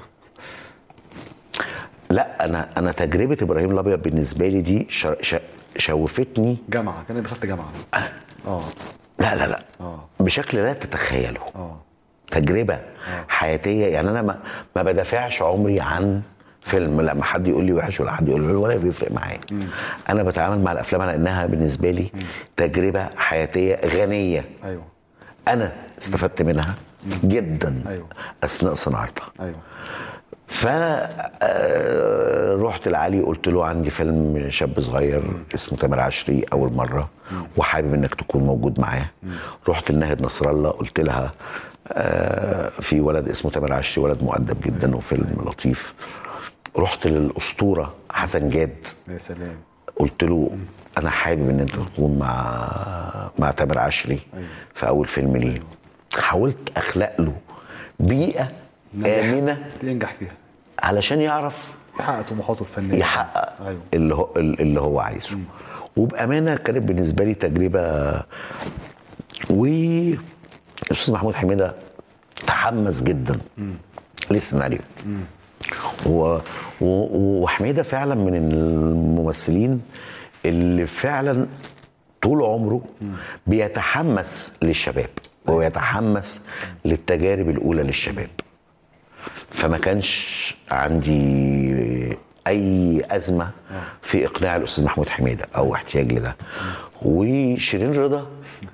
B: لا انا انا تجربه ابراهيم الابيض بالنسبه لي دي ش... ش... شوفتني
A: جامعه كان دخلت جامعه اه
B: لا لا لا
A: اه
B: بشكل لا تتخيله
A: اه
B: تجربه حياتيه يعني انا ما, ما بدافعش عمري عن فيلم لما حد يقول لي وحش ولا حد يقول لي حلو ولا بيفرق معايا انا بتعامل مع الافلام على انها بالنسبه لي تجربه حياتيه غنيه
A: ايوه
B: انا استفدت منها جدا
A: أيوة.
B: اثناء صناعتها
A: ايوه
B: ف آه، رحت لعلي قلت له عندي فيلم شاب صغير اسمه تامر عشري اول مره وحابب انك تكون موجود معاه رحت لناهد نصر الله قلت لها آه، في ولد اسمه تامر عشري ولد مؤدب جدا وفيلم لطيف رحت للاسطوره حسن جاد
A: يا سلام
B: قلت له انا حابب ان انت تكون مع مع تامر عشري
A: أيوة.
B: في اول فيلم ليه حاولت اخلق له بيئه
A: نجاح.
B: امنه
A: ينجح فيها
B: علشان يعرف
A: يحقق طموحاته الفنيه
B: يحقق
A: ايوه
B: اللي هو اللي هو عايزه وبامانه كانت بالنسبه لي تجربه و الاستاذ محمود حميده تحمس جدا للسيناريو و... و... وحميده فعلا من الممثلين اللي فعلا طول عمره بيتحمس للشباب ويتحمس للتجارب الاولى للشباب فما كانش عندي اي ازمه في اقناع الاستاذ محمود حميده او احتياج لده وشيرين رضا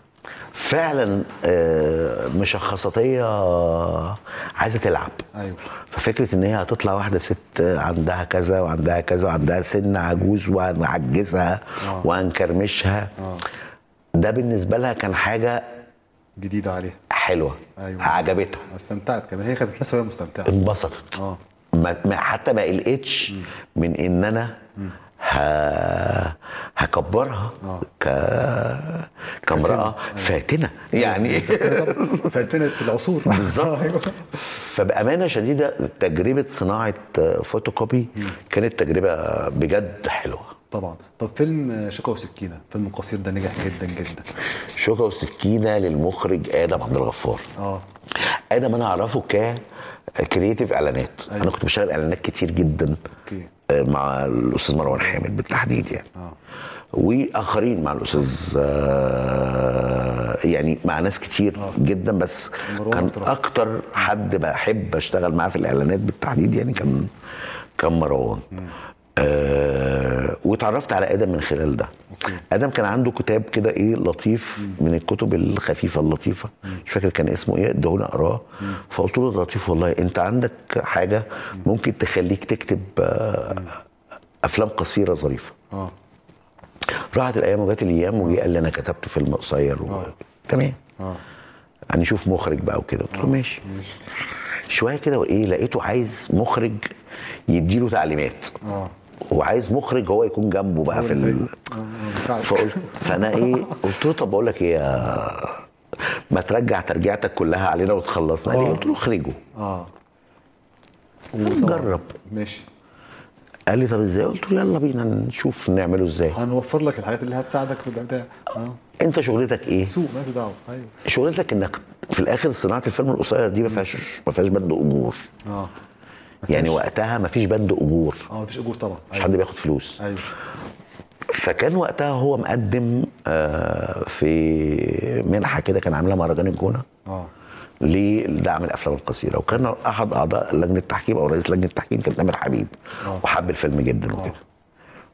B: فعلا آه، مشخصاتيه عايزه تلعب
A: ايوه
B: ففكره ان هي هتطلع واحده ست عندها كذا وعندها كذا وعندها سن عجوز وهنعجزها
A: آه.
B: وهنكرمشها
A: اه
B: ده بالنسبه لها كان حاجه
A: جديده عليها
B: حلوه
A: أيوة.
B: عجبتها
A: استمتعت كمان هي كانت نفسها وهي مستمتعه
B: انبسطت
A: اه
B: ما ما- حتى ما قلقتش من ان انا ه... هكبرها
A: آه.
B: ك... كامراه فاتنه يعني
A: فاتنة العصور
B: بالظبط
A: ايوه
B: فبامانه شديده تجربه صناعه فوتوكوبي كانت تجربه بجد حلوه
A: طبعا طب فيلم شوكة وسكينة فيلم قصير ده نجح جدا جدا
B: شوكه وسكينه للمخرج ادم عبد الغفار
A: اه
B: ادم انا اعرفه ك كرييتيف اعلانات
A: أيوة.
B: انا كنت بشتغل اعلانات كتير جدا
A: اوكي
B: آه، مع الاستاذ مروان حامد بالتحديد يعني
A: اه
B: واخرين مع الاستاذ آه، يعني مع ناس كتير جدا بس
A: مروان
B: كان
A: اكتر.
B: اكتر حد بحب اشتغل معاه في الاعلانات بالتحديد يعني كان كان مروان آه واتعرفت على ادم من خلال ده
A: أوكي.
B: ادم كان عنده كتاب كده ايه لطيف من الكتب الخفيفه اللطيفه مش فاكر كان اسمه ايه ادهوني اقراه فقلت له ده لطيف والله انت عندك حاجه ممكن تخليك تكتب آه افلام قصيره ظريفه
A: اه
B: راحت الايام وجات الايام وجي قال لي انا كتبت فيلم قصير و...
A: آه.
B: تمام
A: اه
B: هنشوف مخرج بقى وكده قلت له ماشي
A: ماشي
B: شويه كده وايه لقيته عايز مخرج يديله تعليمات
A: اه
B: وعايز مخرج هو يكون جنبه بقى في
A: زي-
B: ال...
A: آه، آه، بتاعك.
B: فقلت فانا ايه قلت له طب بقول لك ايه يا- ما ترجع ترجعتك كلها علينا وتخلصنا قال لي
A: آه.
B: قلت له اخرجه
A: اه
B: نجرب
A: ماشي
B: قال لي طب ازاي قلت له يلا بينا نشوف نعمله ازاي
A: هنوفر لك الحاجات اللي هتساعدك في البتاع اه
B: انت شغلتك ايه
A: السوق مالك دعوه ايوه
B: شغلتك انك في الاخر صناعه الفيلم القصير دي ما فيهاش ما فيهاش بند اجور
A: اه
B: يعني وقتها ما فيش بند اجور
A: اه مفيش اجور طبعا
B: مش حد بياخد فلوس
A: ايوه
B: فكان وقتها هو مقدم آه، في منحه كده كان عاملها مهرجان الجونه
A: اه
B: لدعم الافلام القصيره وكان احد اعضاء لجنه التحكيم او رئيس لجنه التحكيم كان تامر حبيب
A: آه.
B: وحب الفيلم جدا وكده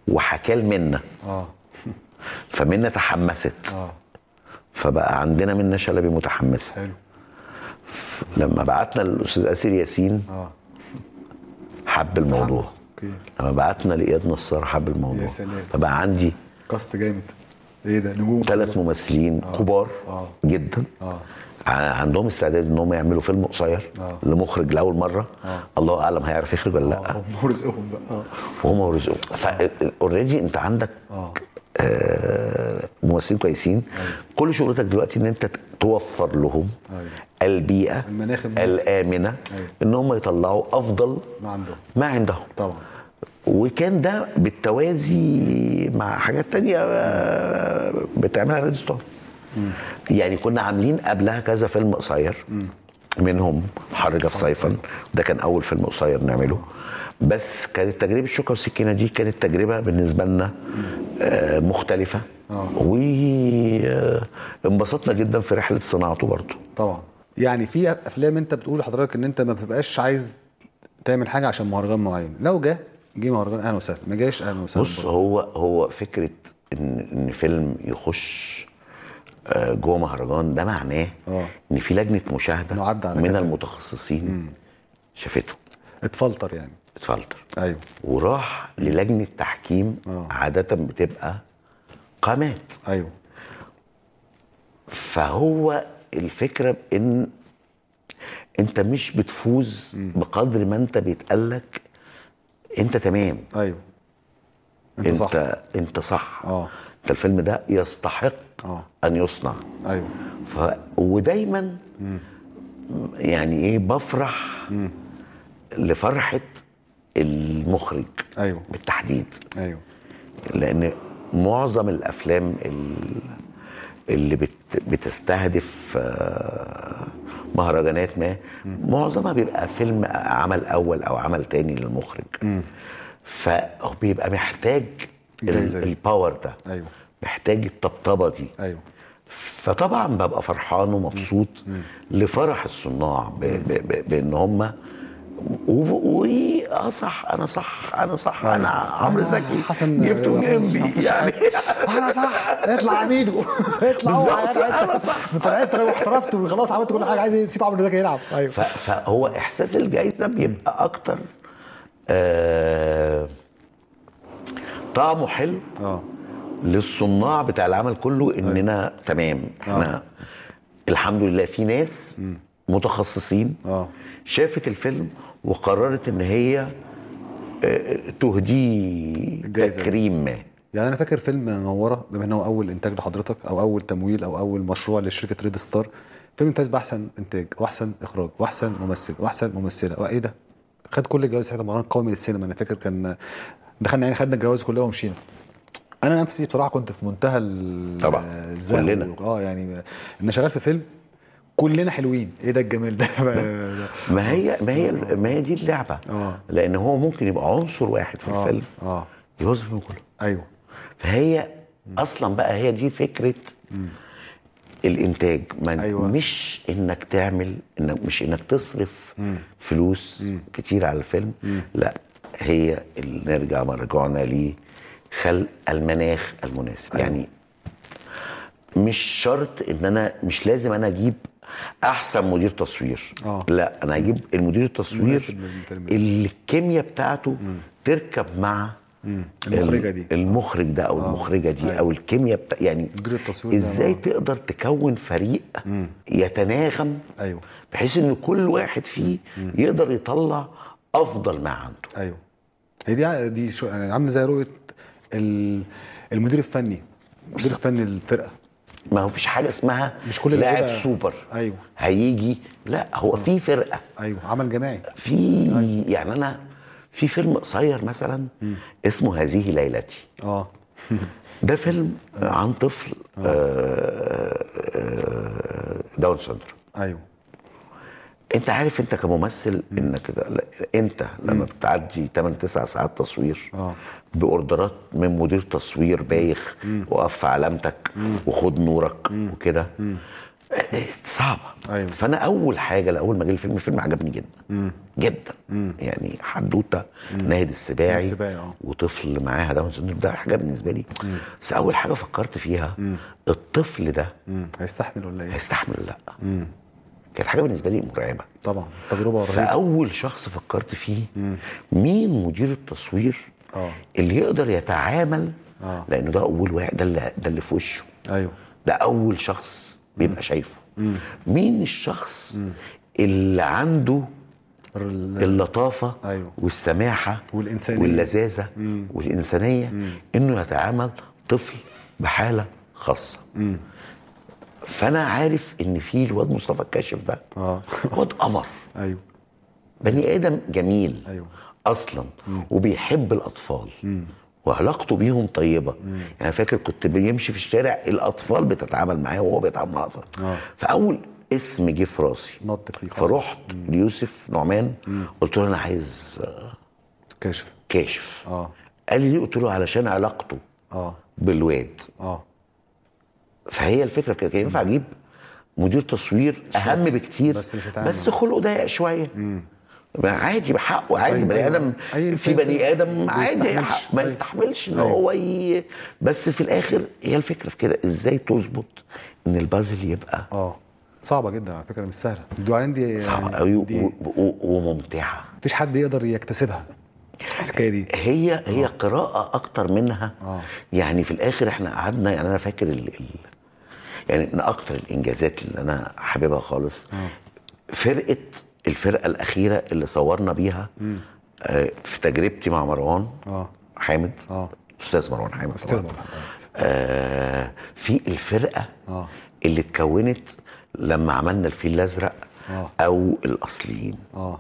B: وحكاه لمنى
A: اه
B: فمنى تحمست
A: اه
B: فبقى عندنا منى شلبي متحمسه
A: حلو
B: لما بعتنا للاستاذ اسير ياسين
A: اه
B: حب الموضوع
A: تحمس. اوكي
B: لما بعتنا لاياد نصار حب الموضوع
A: يا سلام.
B: فبقى عندي
A: كاست جامد ايه ده نجوم
B: ثلاث ممثلين كبار
A: آه.
B: جدا
A: اه
B: ع- عندهم استعداد ان هم يعملوا فيلم قصير
A: آه.
B: لمخرج لاول مره
A: آه.
B: الله اعلم هيعرف يخرج ولا لا
A: اه هم رزقهم بقى اه
B: وهم ورزقهم فاوريدي انت عندك
A: اه
B: آه، ممثلين كويسين كل شغلتك دلوقتي ان انت توفر لهم
A: أيوة.
B: البيئه
A: المناخ المناسب.
B: الامنه
A: أيوة.
B: ان هم يطلعوا افضل
A: ما عندهم
B: ما عندهم
A: طبعا
B: وكان ده بالتوازي مع حاجات تانية آه، بتعملها ريد ستار يعني كنا عاملين قبلها كذا فيلم قصير منهم حرجة في صيفا ده كان أول فيلم قصير نعمله بس كانت تجربة الشوكة والسكينة دي كانت تجربة بالنسبة لنا آه، مختلفة
A: آه.
B: وانبسطنا جدا في رحلة صناعته برضه
A: طبعا يعني في افلام انت بتقول لحضرتك ان انت ما بتبقاش عايز تعمل حاجه عشان مهرجان معين لو جه جه مهرجان اهلا وسهلا ما جاش اهلا وسهلا
B: بص
A: برضه.
B: هو هو فكره ان ان فيلم يخش آه، جوه مهرجان ده معناه
A: آه.
B: ان في لجنه مشاهده
A: إنه عدى على
B: من
A: كذا.
B: المتخصصين شافته
A: اتفلتر يعني
B: اتفلتر
A: ايوه
B: وراح للجنه تحكيم
A: آه.
B: عاده بتبقى قامات
A: ايوه
B: فهو الفكره بان انت مش بتفوز بقدر ما انت بيتقالك انت تمام
A: ايوه انت,
B: انت
A: صح
B: انت صح
A: اه
B: انت الفيلم ده يستحق
A: اه
B: ان يصنع
A: ايوه
B: ف... ودايما يعني ايه بفرح لفرحه المخرج
A: ايوه
B: بالتحديد
A: ايوه
B: لان معظم الافلام ال- اللي بت... بتستهدف آه، مهرجانات ما معظمها بيبقى فيلم عمل اول او عمل تاني للمخرج فهو بيبقى محتاج ال-
A: جايزة دي.
B: الباور ده
A: ايوه
B: محتاج الطبطبه دي
A: ايوه
B: فطبعا ببقى فرحان ومبسوط لفرح الصناع ب... ب... ب... بان هم و... و... اه صح انا صح انا صح انا عمرو
A: أنا
B: زكي
A: حسن-
B: جبته جنبي يعني
A: انا صح اطلع عميدو اطلع هو
B: بالظبط،
A: يعني
B: أنا
A: أنت-
B: صح.
A: انت لعبت واحترفت وخلاص عملت كل حاجه عايز يسيب عمرو زكي يلعب ايوه
B: ف... فهو احساس الجايزه بيبقى اكتر آه... طعمه حلو
A: اه
B: للصناع بتاع العمل كله اننا تمام احنا الحمد لله في ناس متخصصين
A: اه
B: شافت الفيلم وقررت ان هي آه، تهديه
A: الجايزة.
B: تكريم ما
A: يعني انا فاكر فيلم منوره بما انه اول انتاج لحضرتك او اول تمويل او اول مشروع لشركه ريد ستار فيلم انتاج باحسن انتاج واحسن اخراج واحسن ممثل واحسن ممثله وايه ده خد كل الجوائز ساعتها مهرجان قومي للسينما انا فاكر كان دخلنا يعني خدنا الجوائز كلها ومشينا انا نفسي بصراحه كنت في منتهى ال-
B: طبعا.
A: الزهو
B: كلنا.
A: اه يعني انا شغال في فيلم كلنا حلوين ايه ده الجمال ده
B: ما هي ما هي ما هي دي اللعبه
A: آه.
B: لان هو ممكن يبقى عنصر واحد في
A: اه
B: الفيلم
A: اه
B: يبوظ الفيلم كله
A: ايوه
B: فهي اصلا بقى هي دي فكره الانتاج ما
A: أيوة.
B: أيوة. مش انك تعمل إنك مش انك تصرف فلوس كتير على الفيلم لا هي اللي نرجع مرجعنا لخلق المناخ المناسب
A: أيوة.
B: يعني مش شرط ان انا مش لازم انا اجيب احسن مدير تصوير
A: آه.
B: لا انا هجيب المدير التصوير
A: مناسب للفيلم ده.
B: اللي الكيمياء بتاعته تركب مع
A: المخرجة
B: ال-
A: دي.
B: المخرج ده او المخرجه دي
A: أيوة.
B: او الكيمياء بتا... يعني
A: مدير التصوير ده
B: ازاي
A: آه.
B: تقدر تكون فريق يتناغم
A: ايوه
B: بحيث ان كل واحد فيه يقدر يطلع افضل ما عنده
A: ايوه هي دي دي شو يعني عامله زي رؤيه ال- المدير الفني المدير الفني للفرقه
B: ما هو فيش حاجه اسمها
A: مش كل
B: لاعب
A: اللعيبة-
B: سوبر
A: أيوه.
B: هيجي لا هو في فرقه
A: ايوه عمل جماعي
B: في يعني انا في فيلم قصير مثلا اسمه هذه ليلتي
A: اه
B: ده فيلم عن طفل آه، آه، داون سندروم
A: ايوه
B: انت عارف انت كممثل انك لا- انت لما بتعدي 8 9 ساعات تصوير
A: آه.
B: باوردرات من مدير تصوير بايخ وقف في علامتك وخد نورك وكده صعبه
A: أيوة.
B: فانا اول حاجه لاول ما جه الفيلم الفيلم عجبني جدا جدا يعني حدوته ناهد السباعي
A: ناهد السباعي، آه.
B: وطفل معاها داون سندروم ده حاجه بالنسبه لي بس اول حاجه فكرت فيها الطفل ده
A: مم. هيستحمل ولا ايه؟
B: هيستحمل ولا لا كانت حاجه بالنسبه لي مرعبه
A: طبعا تجربه رهيبه
B: فاول شخص فكرت فيه مين مدير التصوير
A: آه.
B: اللي يقدر يتعامل
A: آه.
B: لانه ده اول واحد ده اللي ده اللي في وشه
A: ايوه
B: ده اول شخص بيبقى شايفه مين الشخص اللي عنده
A: ال-
B: اللطافه
A: أيوه. والسماحة والإنسانية.
B: واللذاذه والانسانيه انه يتعامل طفل بحاله خاصه فانا عارف ان في الواد مصطفى الكاشف ده
A: اه
B: واد قمر
A: ايوه
B: بني ادم جميل
A: أيوه.
B: اصلا وبيحب الاطفال وعلاقته بيهم طيبه يعني فاكر كنت بيمشي في الشارع الاطفال بتتعامل معاه وهو بيتعامل مع الاطفال
A: آه.
B: فاول اسم جه في راسي
A: نط فيه خلاص.
B: فرحت ليوسف نعمان قلت له انا عايز آه،
A: كاشف
B: كاشف
A: اه
B: قال لي ليه قلت له علشان علاقته
A: اه
B: بالواد
A: اه
B: فهي الفكره كده كان ينفع اجيب مدير تصوير اهم بكتير
A: بس مش هيتعامل.
B: بس خلقه ضيق شويه ما عادي بحقه عادي
A: أيوة،
B: بني
A: أيوة.
B: ادم
A: أي
B: في
A: إنسان
B: بني ادم
A: ما
B: عادي
A: يستحملش.
B: يحق- ما
A: أيوة.
B: يستحملش ان
A: أيوة.
B: هو ي... بس في الاخر هي الفكره في كده ازاي تظبط ان البازل يبقى
A: اه صعبه جدا على فكره مش سهله الدعاء دي
B: صعبه قوي
A: دي
B: و... و... وممتعه
A: مفيش حد يقدر يكتسبها الحكايه دي
B: هي هي قراءة أكتر منها
A: آه.
B: يعني في الآخر إحنا قعدنا يعني أنا فاكر ال... ال... يعني من أكتر الإنجازات اللي أنا حاببها خالص فرقة الفرقة الأخيرة اللي صورنا بيها آه في تجربتي مع مروان
A: اه
B: حامد
A: اه
B: أستاذ مروان حامد
A: استاذ
B: طبعاً.
A: مرحبا
B: آه في الفرقة
A: آه.
B: اللي اتكونت لما عملنا الفيل الأزرق
A: آه.
B: أو الأصليين
A: اه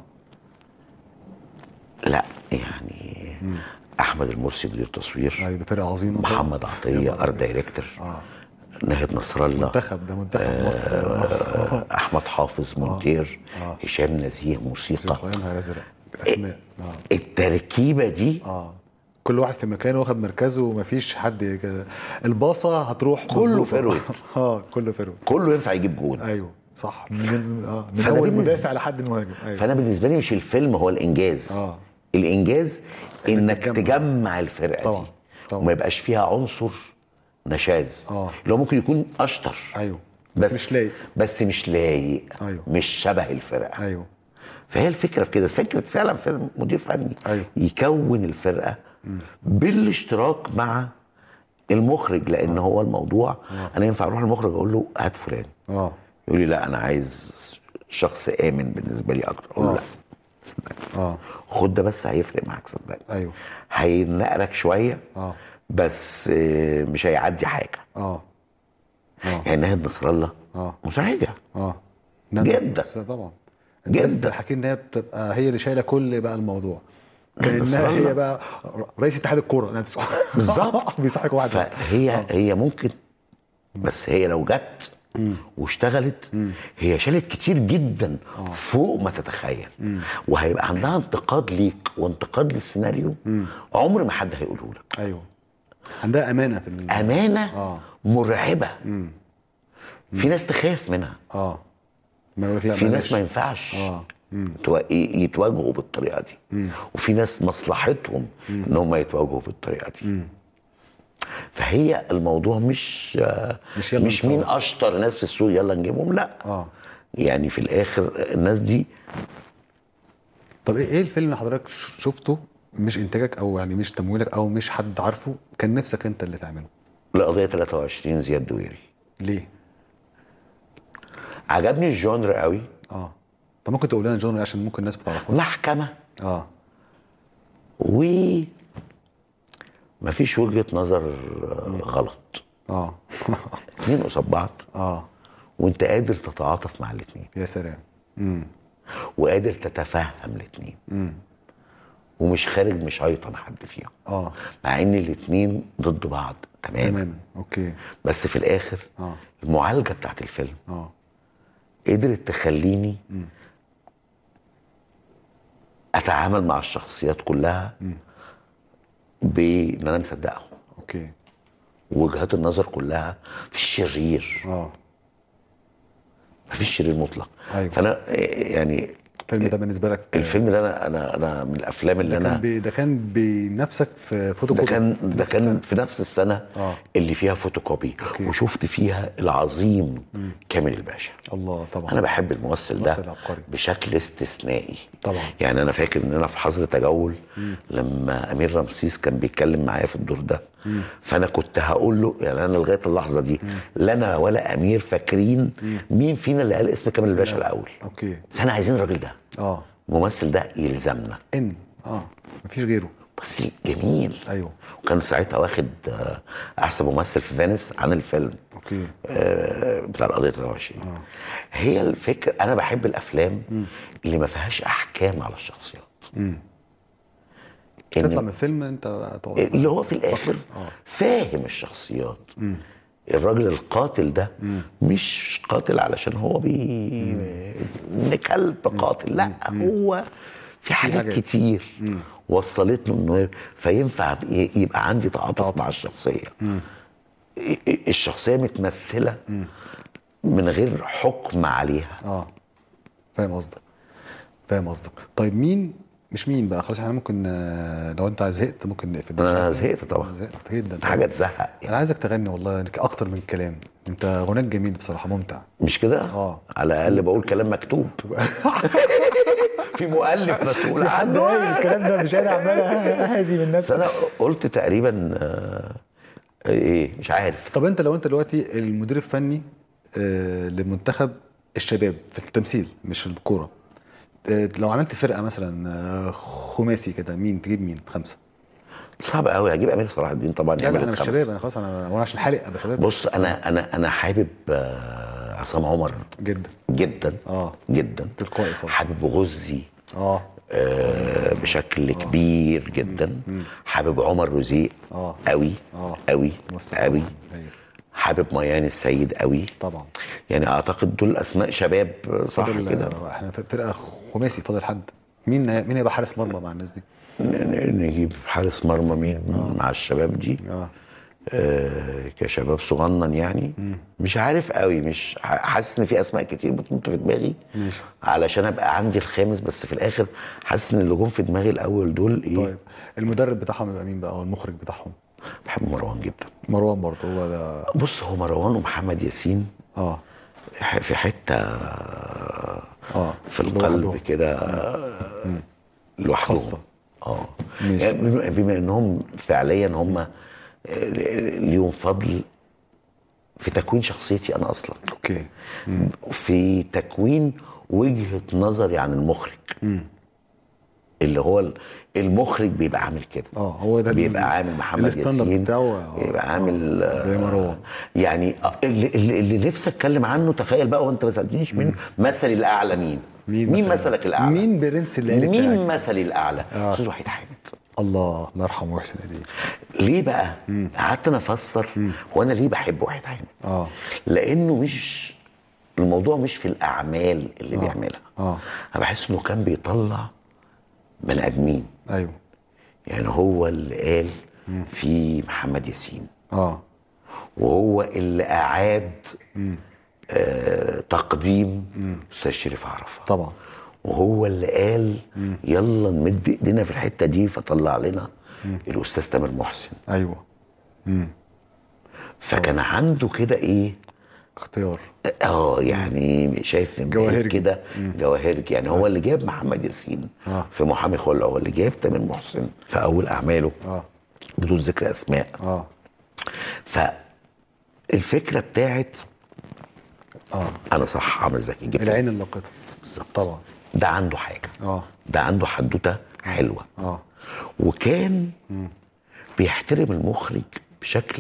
B: لا يعني احمد المرسي مدير تصوير
A: ايوه ده فرقه عظيمه
B: محمد عطيه ارت دايركتور
A: اه
B: ناهد نصر الله
A: منتخب ده منتخب مصر
B: آه، احمد حافظ مونتير
A: آه.
B: هشام نزيه موسيقى
A: يا نهار ازرق اسماء اه
B: التركيبه دي
A: اه كل واحد في مكانه واخد مركزه ومفيش حد كده الباصه هتروح
B: كله
A: مظبوطة.
B: فروت.
A: اه كله فروت
B: كله ينفع يجيب جول
A: ايوه صح من اه من
B: فأنا
A: اول
B: بالنسبة-
A: مدافع لحد المهاجم ايوه
B: فانا بالنسبه لي مش الفيلم هو الانجاز
A: آه.
B: الانجاز انك
A: تجمع.
B: تجمع الفرقه
A: طبعاً،
B: دي
A: طبعاً.
B: وما يبقاش فيها عنصر نشاز
A: آه.
B: اللي هو ممكن يكون اشطر
A: ايوه بس, مش لايق
B: بس مش لايق
A: أيوه.
B: مش شبه الفرقه
A: ايوه
B: فهي الفكره في كده فكره فعلا فيلم مدير فني
A: أيوه.
B: يكون الفرقه بالاشتراك مع المخرج لان هو الموضوع انا ينفع اروح المخرج اقول له هات فلان
A: اه
B: يقول لي لا انا عايز شخص امن بالنسبه لي اكتر اقول له
A: آه.
B: لا
A: اه
B: خد ده بس هيفرق معاك صدقني
A: ايوه
B: هينقلك شويه
A: اه
B: بس آه، مش هيعدي حاجه
A: اه اه
B: يعني ناهد نصر الله
A: اه
B: مساعده
A: اه
B: جدا.
A: بس طبعا
B: جدا.
A: جدا حكي ان هي بتبقى هي اللي شايله كل بقى الموضوع
B: بس
A: كانها
B: والله.
A: هي بقى رئيس اتحاد الكوره نفسه
B: بالظبط.
A: بيصحك واحد
B: فهي هي ممكن بس هي لو جت واشتغلت هي شالت كتير جدا فوق ما تتخيل وهيبقى عندها انتقاد ليك وانتقاد للسيناريو عمر ما حد هيقوله لك
A: ايوه عندها امانه في ال...
B: امانه
A: آه.
B: مرعبه في ناس تخاف منها
A: اه ما يقول لك لا
B: في ناس
A: بلاش.
B: ما ينفعش
A: اه
B: تو- ي- يتواجهوا بالطريقه دي وفي ناس مصلحتهم ان هم يتواجهوا بالطريقه دي فهي الموضوع مش
A: مش
B: مش,
A: يلا
B: مش مين اشطر ناس في السوق يلا نجيبهم لا
A: اه
B: يعني في الاخر الناس دي
A: طب ايه إيه الفيلم اللي حضرتك ش- شفته مش انتاجك او يعني مش تمويلك او مش حد عارفه كان نفسك انت اللي تعمله
B: القضيه 23 زياد دويري
A: ليه
B: عجبني الجونر قوي
A: اه طب ممكن تقول لنا الجونر عشان ممكن الناس ما تعرفوش
B: محكمه
A: اه
B: و مفيش وجهه نظر آه، غلط
A: اه
B: اتنين قصاد بعض
A: اه
B: وانت قادر تتعاطف مع الاتنين
A: يا سلام امم
B: وقادر تتفهم الاتنين ومش خارج مش هيطن حد فيهم
A: اه
B: مع ان الاتنين ضد بعض تماما
A: تماما اوكي
B: بس في الاخر
A: اه
B: المعالجه بتاعت الفيلم
A: اه
B: قدرت تخليني اتعامل مع الشخصيات كلها بان انا مصدقهم
A: اوكي
B: ووجهات النظر كلها في الشرير
A: اه
B: مفيش شرير مطلق
A: أيوة.
B: فانا إيه، يعني
A: الفيلم ده بالنسبه لك
B: الفيلم ده انا انا انا من الافلام اللي
A: ده كان
B: انا
A: بي ده كان بنفسك في
B: ده
A: فوتوكوبي
B: كان
A: في
B: ده
A: نفس
B: كان
A: السنة.
B: في نفس السنه
A: آه.
B: اللي فيها فوتوكوبي
A: أوكي.
B: وشفت فيها العظيم كامل الباشا
A: الله طبعا
B: انا بحب الممثل ده
A: ممثل عبقري.
B: بشكل استثنائي
A: طبعا.
B: يعني انا فاكر ان انا في حظر تجول لما امير رمسيس كان بيتكلم معايا في الدور ده فانا كنت هقول له يعني انا لغايه اللحظه دي لا انا ولا امير فاكرين مين فينا اللي قال اسم كامل الباشا الاول
A: اوكي
B: بس احنا عايزين الراجل ده
A: اه
B: الممثل ده يلزمنا
A: ان اه مفيش غيره
B: بس جميل
A: ايوه
B: وكان ساعتها واخد آه، احسن ممثل في فينيس عن الفيلم
A: اوكي
B: آه، بتاع القضيه 23 هي الفكره انا بحب الافلام اللي ما فيهاش احكام على الشخصيات إن-
A: تطلع من فيلم انت تقعد
B: اللي هو في الاخر
A: آه.
B: فاهم الشخصيات الراجل القاتل ده مش قاتل علشان هو بي ابن كلب قاتل لا هو في حاجات
A: حاجات.
B: كتير وصلت له انه فينفع ي- يبقى عندي تعاطف مع الشخصيه الشخصيه متمثله من غير حكم عليها
A: اه فاهم قصدك فاهم قصدك طيب مين مش مين بقى خلاص احنا ممكن آه، لو انت زهقت ممكن نقفل
B: انا زهقت طبعا
A: زهقت جدا
B: حاجه تزهق
A: انا
B: يعني.
A: عايزك تغني والله انك اكتر من الكلام انت غناك جميل بصراحه ممتع
B: مش كده؟
A: آه.
B: على الاقل بقول كلام مكتوب في مؤلف مسؤول عنه
C: الكلام ده مش انا عمال اهازي من
B: بس
C: نفسي
B: انا قلت تقريبا آه، ايه مش عارف
A: طب انت لو انت دلوقتي المدير الفني آه، لمنتخب الشباب في التمثيل مش في الكوره آه، لو عملت فرقه مثلا آه، خماسي كده مين تجيب مين خمسه
B: صعب قوي هجيب امير صلاح الدين طبعا
A: لا
B: يعمل
A: لا انا مش
B: الخمس.
A: شباب انا خلاص انا وانا عشان حالق ابقى شباب
B: بص انا انا انا حابب آه، عصام عمر
A: جدا
B: جدا
A: اه
B: جدا
A: تلقائي خالص
B: حابب غزي
A: اه
B: آه، بشكل كبير جدا حابب عمر رزيق
A: آه.
B: قوي
A: آه.
B: قوي
A: ممثل
B: قوي
A: أيوة.
B: حابب ميان السيد قوي
A: طبعا
B: يعني اعتقد دول اسماء شباب صح
A: فاضل
B: كده
A: آه، احنا في فرقه خماسي فاضل حد مين مين هيبقى حارس مرمى مع الناس دي؟
B: ن- ن- نجيب حارس مرمى مين مع الشباب دي
A: اه
B: آه كشباب صغنن يعني مش عارف قوي مش ح- حاسس ان في اسماء كتير بتنط في دماغي
A: ماشي.
B: علشان ابقى عندي الخامس بس في الاخر حاسس ان اللي جم في دماغي الاول دول ايه
A: طيب المدرب بتاعهم يبقى مين بقى او المخرج بتاعهم؟
B: بحب مروان جدا
A: مروان برضه هو ده
B: بص هو مروان ومحمد ياسين
A: اه
B: ح- في حته
A: اه
B: في القلب
A: لوحده.
B: كده لوحدهم
A: خاصة.
B: اه
A: ماشي.
B: يعني بما- بما انهم فعليا هم آه، ليهم فضل في تكوين شخصيتي انا اصلا
A: اوكي
B: في تكوين وجهه نظري عن المخرج اللي هو ال- المخرج بيبقى عامل كده
A: اه هو ده
B: بيبقى عامل محمد
A: الستاندرد
B: ياسين
A: بتاعه آه،
B: بيبقى عامل
A: آه، زي مروان
B: يعني آه، اللي, اللي, اللي نفسي اتكلم عنه تخيل بقى وانت ما سالتنيش مين مثلي الاعلى مين
A: مين
B: مين
A: مثلاً؟
B: مثلك الاعلى
A: مين برنس الليالي
B: مين
A: بتاعك؟
B: مثلي الاعلى
A: آه.
B: استاذ وحيد حامد
A: الله الله يرحمه ويحسن اليه
B: ليه بقى قعدت انا افسر هو انا ليه بحب وحيد حامد
A: اه
B: لانه مش الموضوع مش في الاعمال اللي بيعملها
A: اه
B: انا بحس انه كان بيطلع بني ادمين
A: ايوه
B: يعني هو اللي قال في محمد ياسين
A: اه
B: وهو اللي اعاد آه تقديم استاذ شريف عرفه
A: طبعا
B: وهو اللي قال يلا نمد ايدينا في الحته دي فطلع لنا الاستاذ تامر محسن
A: ايوه
B: فكان عنده كده ايه
A: اختيار
B: اه يعني شايف إن
A: جواهرجي.
B: كده جواهرجي يعني هو اللي جاب محمد ياسين
A: آه.
B: في محامي خلع هو اللي جاب تامر محسن في اول اعماله
A: اه
B: بدون ذكر اسماء
A: اه
B: فالفكره بتاعت
A: اه
B: انا صح عمرو زكي جبت
A: العين اللاقطه طبعا
B: ده عنده حاجه
A: اه
B: ده عنده حدوته حلوه
A: اه
B: وكان بيحترم المخرج بشكل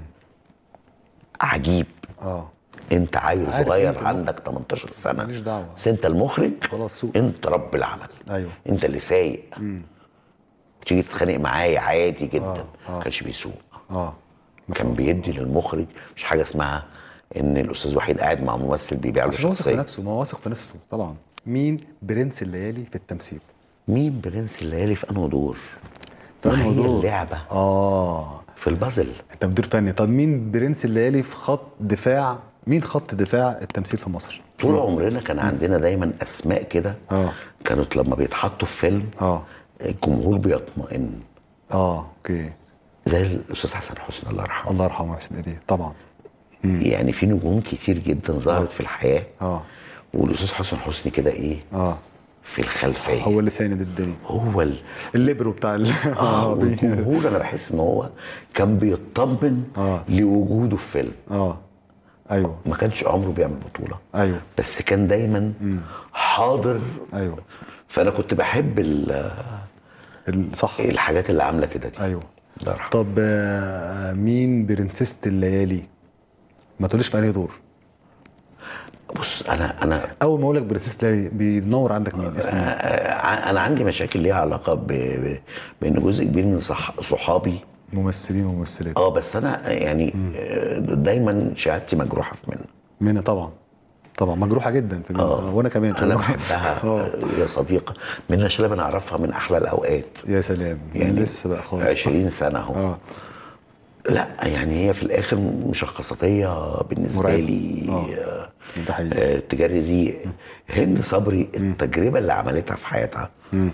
B: عجيب
A: اه
B: انت عيل
A: عارف
B: صغير
A: انت
B: عندك 18 سنه
A: ماليش دعوة.
B: بس انت المخرج
A: خلاص سوق.
B: انت رب العمل
A: ايوه
B: انت اللي سايق تيجي تتخانق معايا عادي جدا
A: آه، آه.
B: ما كانش بيسوق
A: اه
B: كان بيدي للمخرج مش حاجه اسمها ان الاستاذ وحيد قاعد مع ممثل بيبيع له
A: عشان واثق في
B: شخصيه
A: نفسه ما هو واثق في نفسه طبعا مين برنس الليالي في التمثيل
B: مين برنس الليالي في انه دور
A: في
B: ما
A: أنهي
B: هي
A: دور؟
B: اللعبه
A: اه
B: في البازل
A: انت مدير فني طب مين برنس الليالي في خط دفاع مين خط دفاع التمثيل في مصر
B: طول عمرنا كان عندنا دايما اسماء كده
A: اه
B: كانت لما بيتحطوا في فيلم
A: اه
B: الجمهور بيطمئن
A: اه اوكي
B: زي الاستاذ حسن حسني الله يرحمه
A: الله يرحمه ويحسن اليه طبعا
B: يعني في نجوم كتير جدا ظهرت في الحياه
A: اه
B: والاستاذ حسن حسني كده ايه
A: اه
B: في الخلفيه
A: هو اللي ساند الدنيا
B: هو ال...
A: الليبرو بتاع ال...
B: اه
A: بي-
B: والجمهور انا بحس ان هو كان بيطمن
A: آه.
B: لوجوده في فيلم
A: اه ايوه
B: ما كانش عمره بيعمل بطوله
A: ايوه
B: بس كان دايما حاضر
A: ايوه
B: فانا كنت بحب ال-
A: ال- صح
B: الحاجات اللي عامله كده دي
A: ايوه
B: الله يرحمه
A: طب آه، مين برنسيسة الليالي ما تقوليش في انهي دور
B: بص انا انا
A: اول ما اقول لك برنسيسة الليالي بينور عندك مين اسمه مين
B: آه، انا عندي مشاكل ليها علاقه ب... ب... بان جزء كبير من صح... صحابي
A: ممثلين وممثلات
B: اه بس انا يعني آه، دايما شهادتي مجروحه في منى
A: منى طبعا طبعا مجروحه جدا في منى
B: اه
A: وانا كمان
B: انا بحبها
A: اه
B: آه، يا صديقه منى شلبي انا اعرفها من احلى الاوقات
A: يا سلام يعني
B: يعني
A: لسه بقى خالص
B: 20 سنه اهو
A: اه
B: لا يعني هي في الاخر مشخصاتيه بالنسبه
A: مرعبة.
B: لي
A: آه.
B: آه،
A: ده حقيقي
B: آه، تجاري دي هند صبري التجربه اللي عملتها في حياتها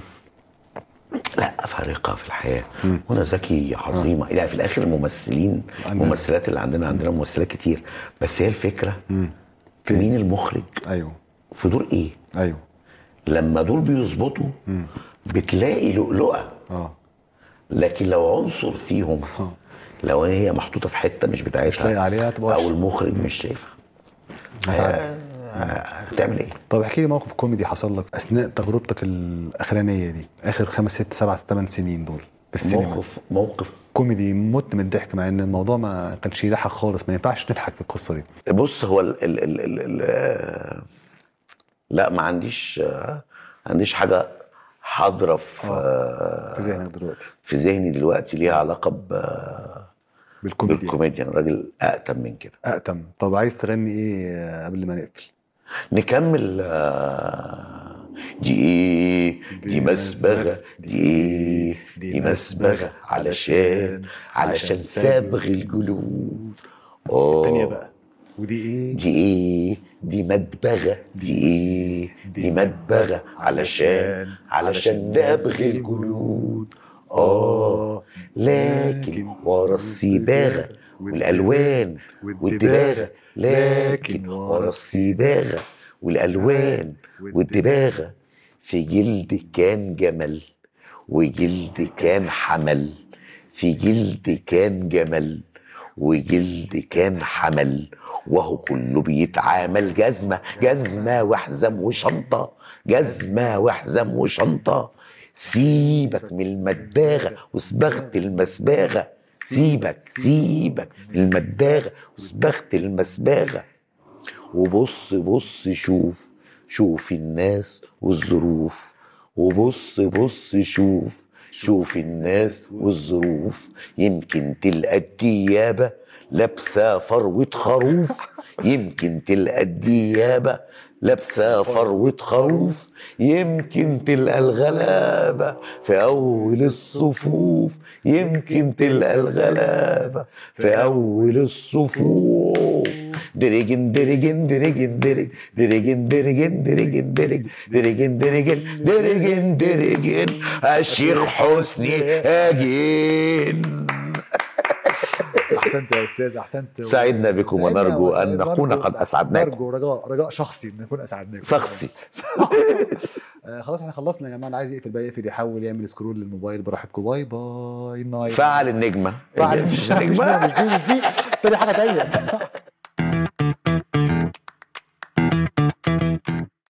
B: لا فارقه في الحياه منى زكي عظيمه يعني في الاخر الممثلين
A: عندنا.
B: الممثلات اللي عندنا عندنا ممثلات كتير بس هي الفكره
A: فين؟
B: مين المخرج
A: ايوه
B: في دور ايه
A: ايوه
B: لما دول بيظبطوا بتلاقي لؤلؤه
A: اه
B: لكن لو عنصر فيهم لو هي محطوطه في حته مش بتاعتها
A: مش لاقي عليها تبقى
B: او
A: وحشة.
B: المخرج مش شايفها
A: هتعدي.
B: هتعمل ايه؟
A: طب احكي لي موقف كوميدي حصل لك اثناء تجربتك الاخرانيه دي اخر خمس ست سبع ثمان سنين دول في السينما
B: موقف موقف
A: كوميدي مت من الضحك مع ان الموضوع ما كانش يضحك خالص ما ينفعش نضحك في القصه دي
B: بص هو ال ال ال ال ال لا ما عنديش ما عنديش حاجه حاضره في
A: في ذهنك دلوقتي
B: في ذهني دلوقتي ليها علاقه ب-
A: بالكوميديا
B: بالكوميديا انا راجل اقتم من كده
A: اقتم طب عايز تغني ايه آه، قبل ما نقفل
B: نكمل آه، دي ايه دي مسبغه دي ايه دي مسبغه علشان علشان صبغ الجلود اه
A: تانية بقى ودي ايه
B: دي ايه دي مدبغه دي ايه دي مدبغه علشان علشان دبغ الجلود اه لكن ورا الصباغه والالوان والدباغه لكن ورا الصباغه والالوان والدباغه في جلد كان جمل وجلد كان حمل في جلد كان جمل وجلد كان حمل وهو كله بيتعامل جزمة جزمة وحزم وشنطة جزمة وحزم وشنطة سيبك من المدباغة وصبغت المسباغة سيبك سيبك من المدباغة وصبغت المسباغة وبص بص شوف شوف الناس والظروف وبص بص شوف شوف الناس والظروف يمكن تلقى الديابة لابسة فروة خروف يمكن تلقى الديابة لابسة فروة خروف يمكن تلقى الغلابة في أول الصفوف يمكن تلقى الغلابة في أول الصفوف درجن درجن درجن درج درجن درجن درجن درج درجن درجن درجن درجن الشيخ حسني أجين
A: احسنت يا استاذ احسنت
B: سعدنا بكم
A: سعدنا
B: ونرجو
A: وسعد-
B: ان نكون
A: نرجو-
B: قد اسعدناكم
A: نرجو رجاء رجاء شخصي ان نكون اسعدناكم
B: شخصي
A: آه خلاص احنا خلصنا يا جماعه اللي عايز يقفل بقى يقفل يحاول يعمل سكرول للموبايل براحتكم باي باي نايت
B: فعل النجمه
A: فعل
B: مش
A: مش مش
B: نجمه
A: دي مش دي مش دي تاني حاجه تانيه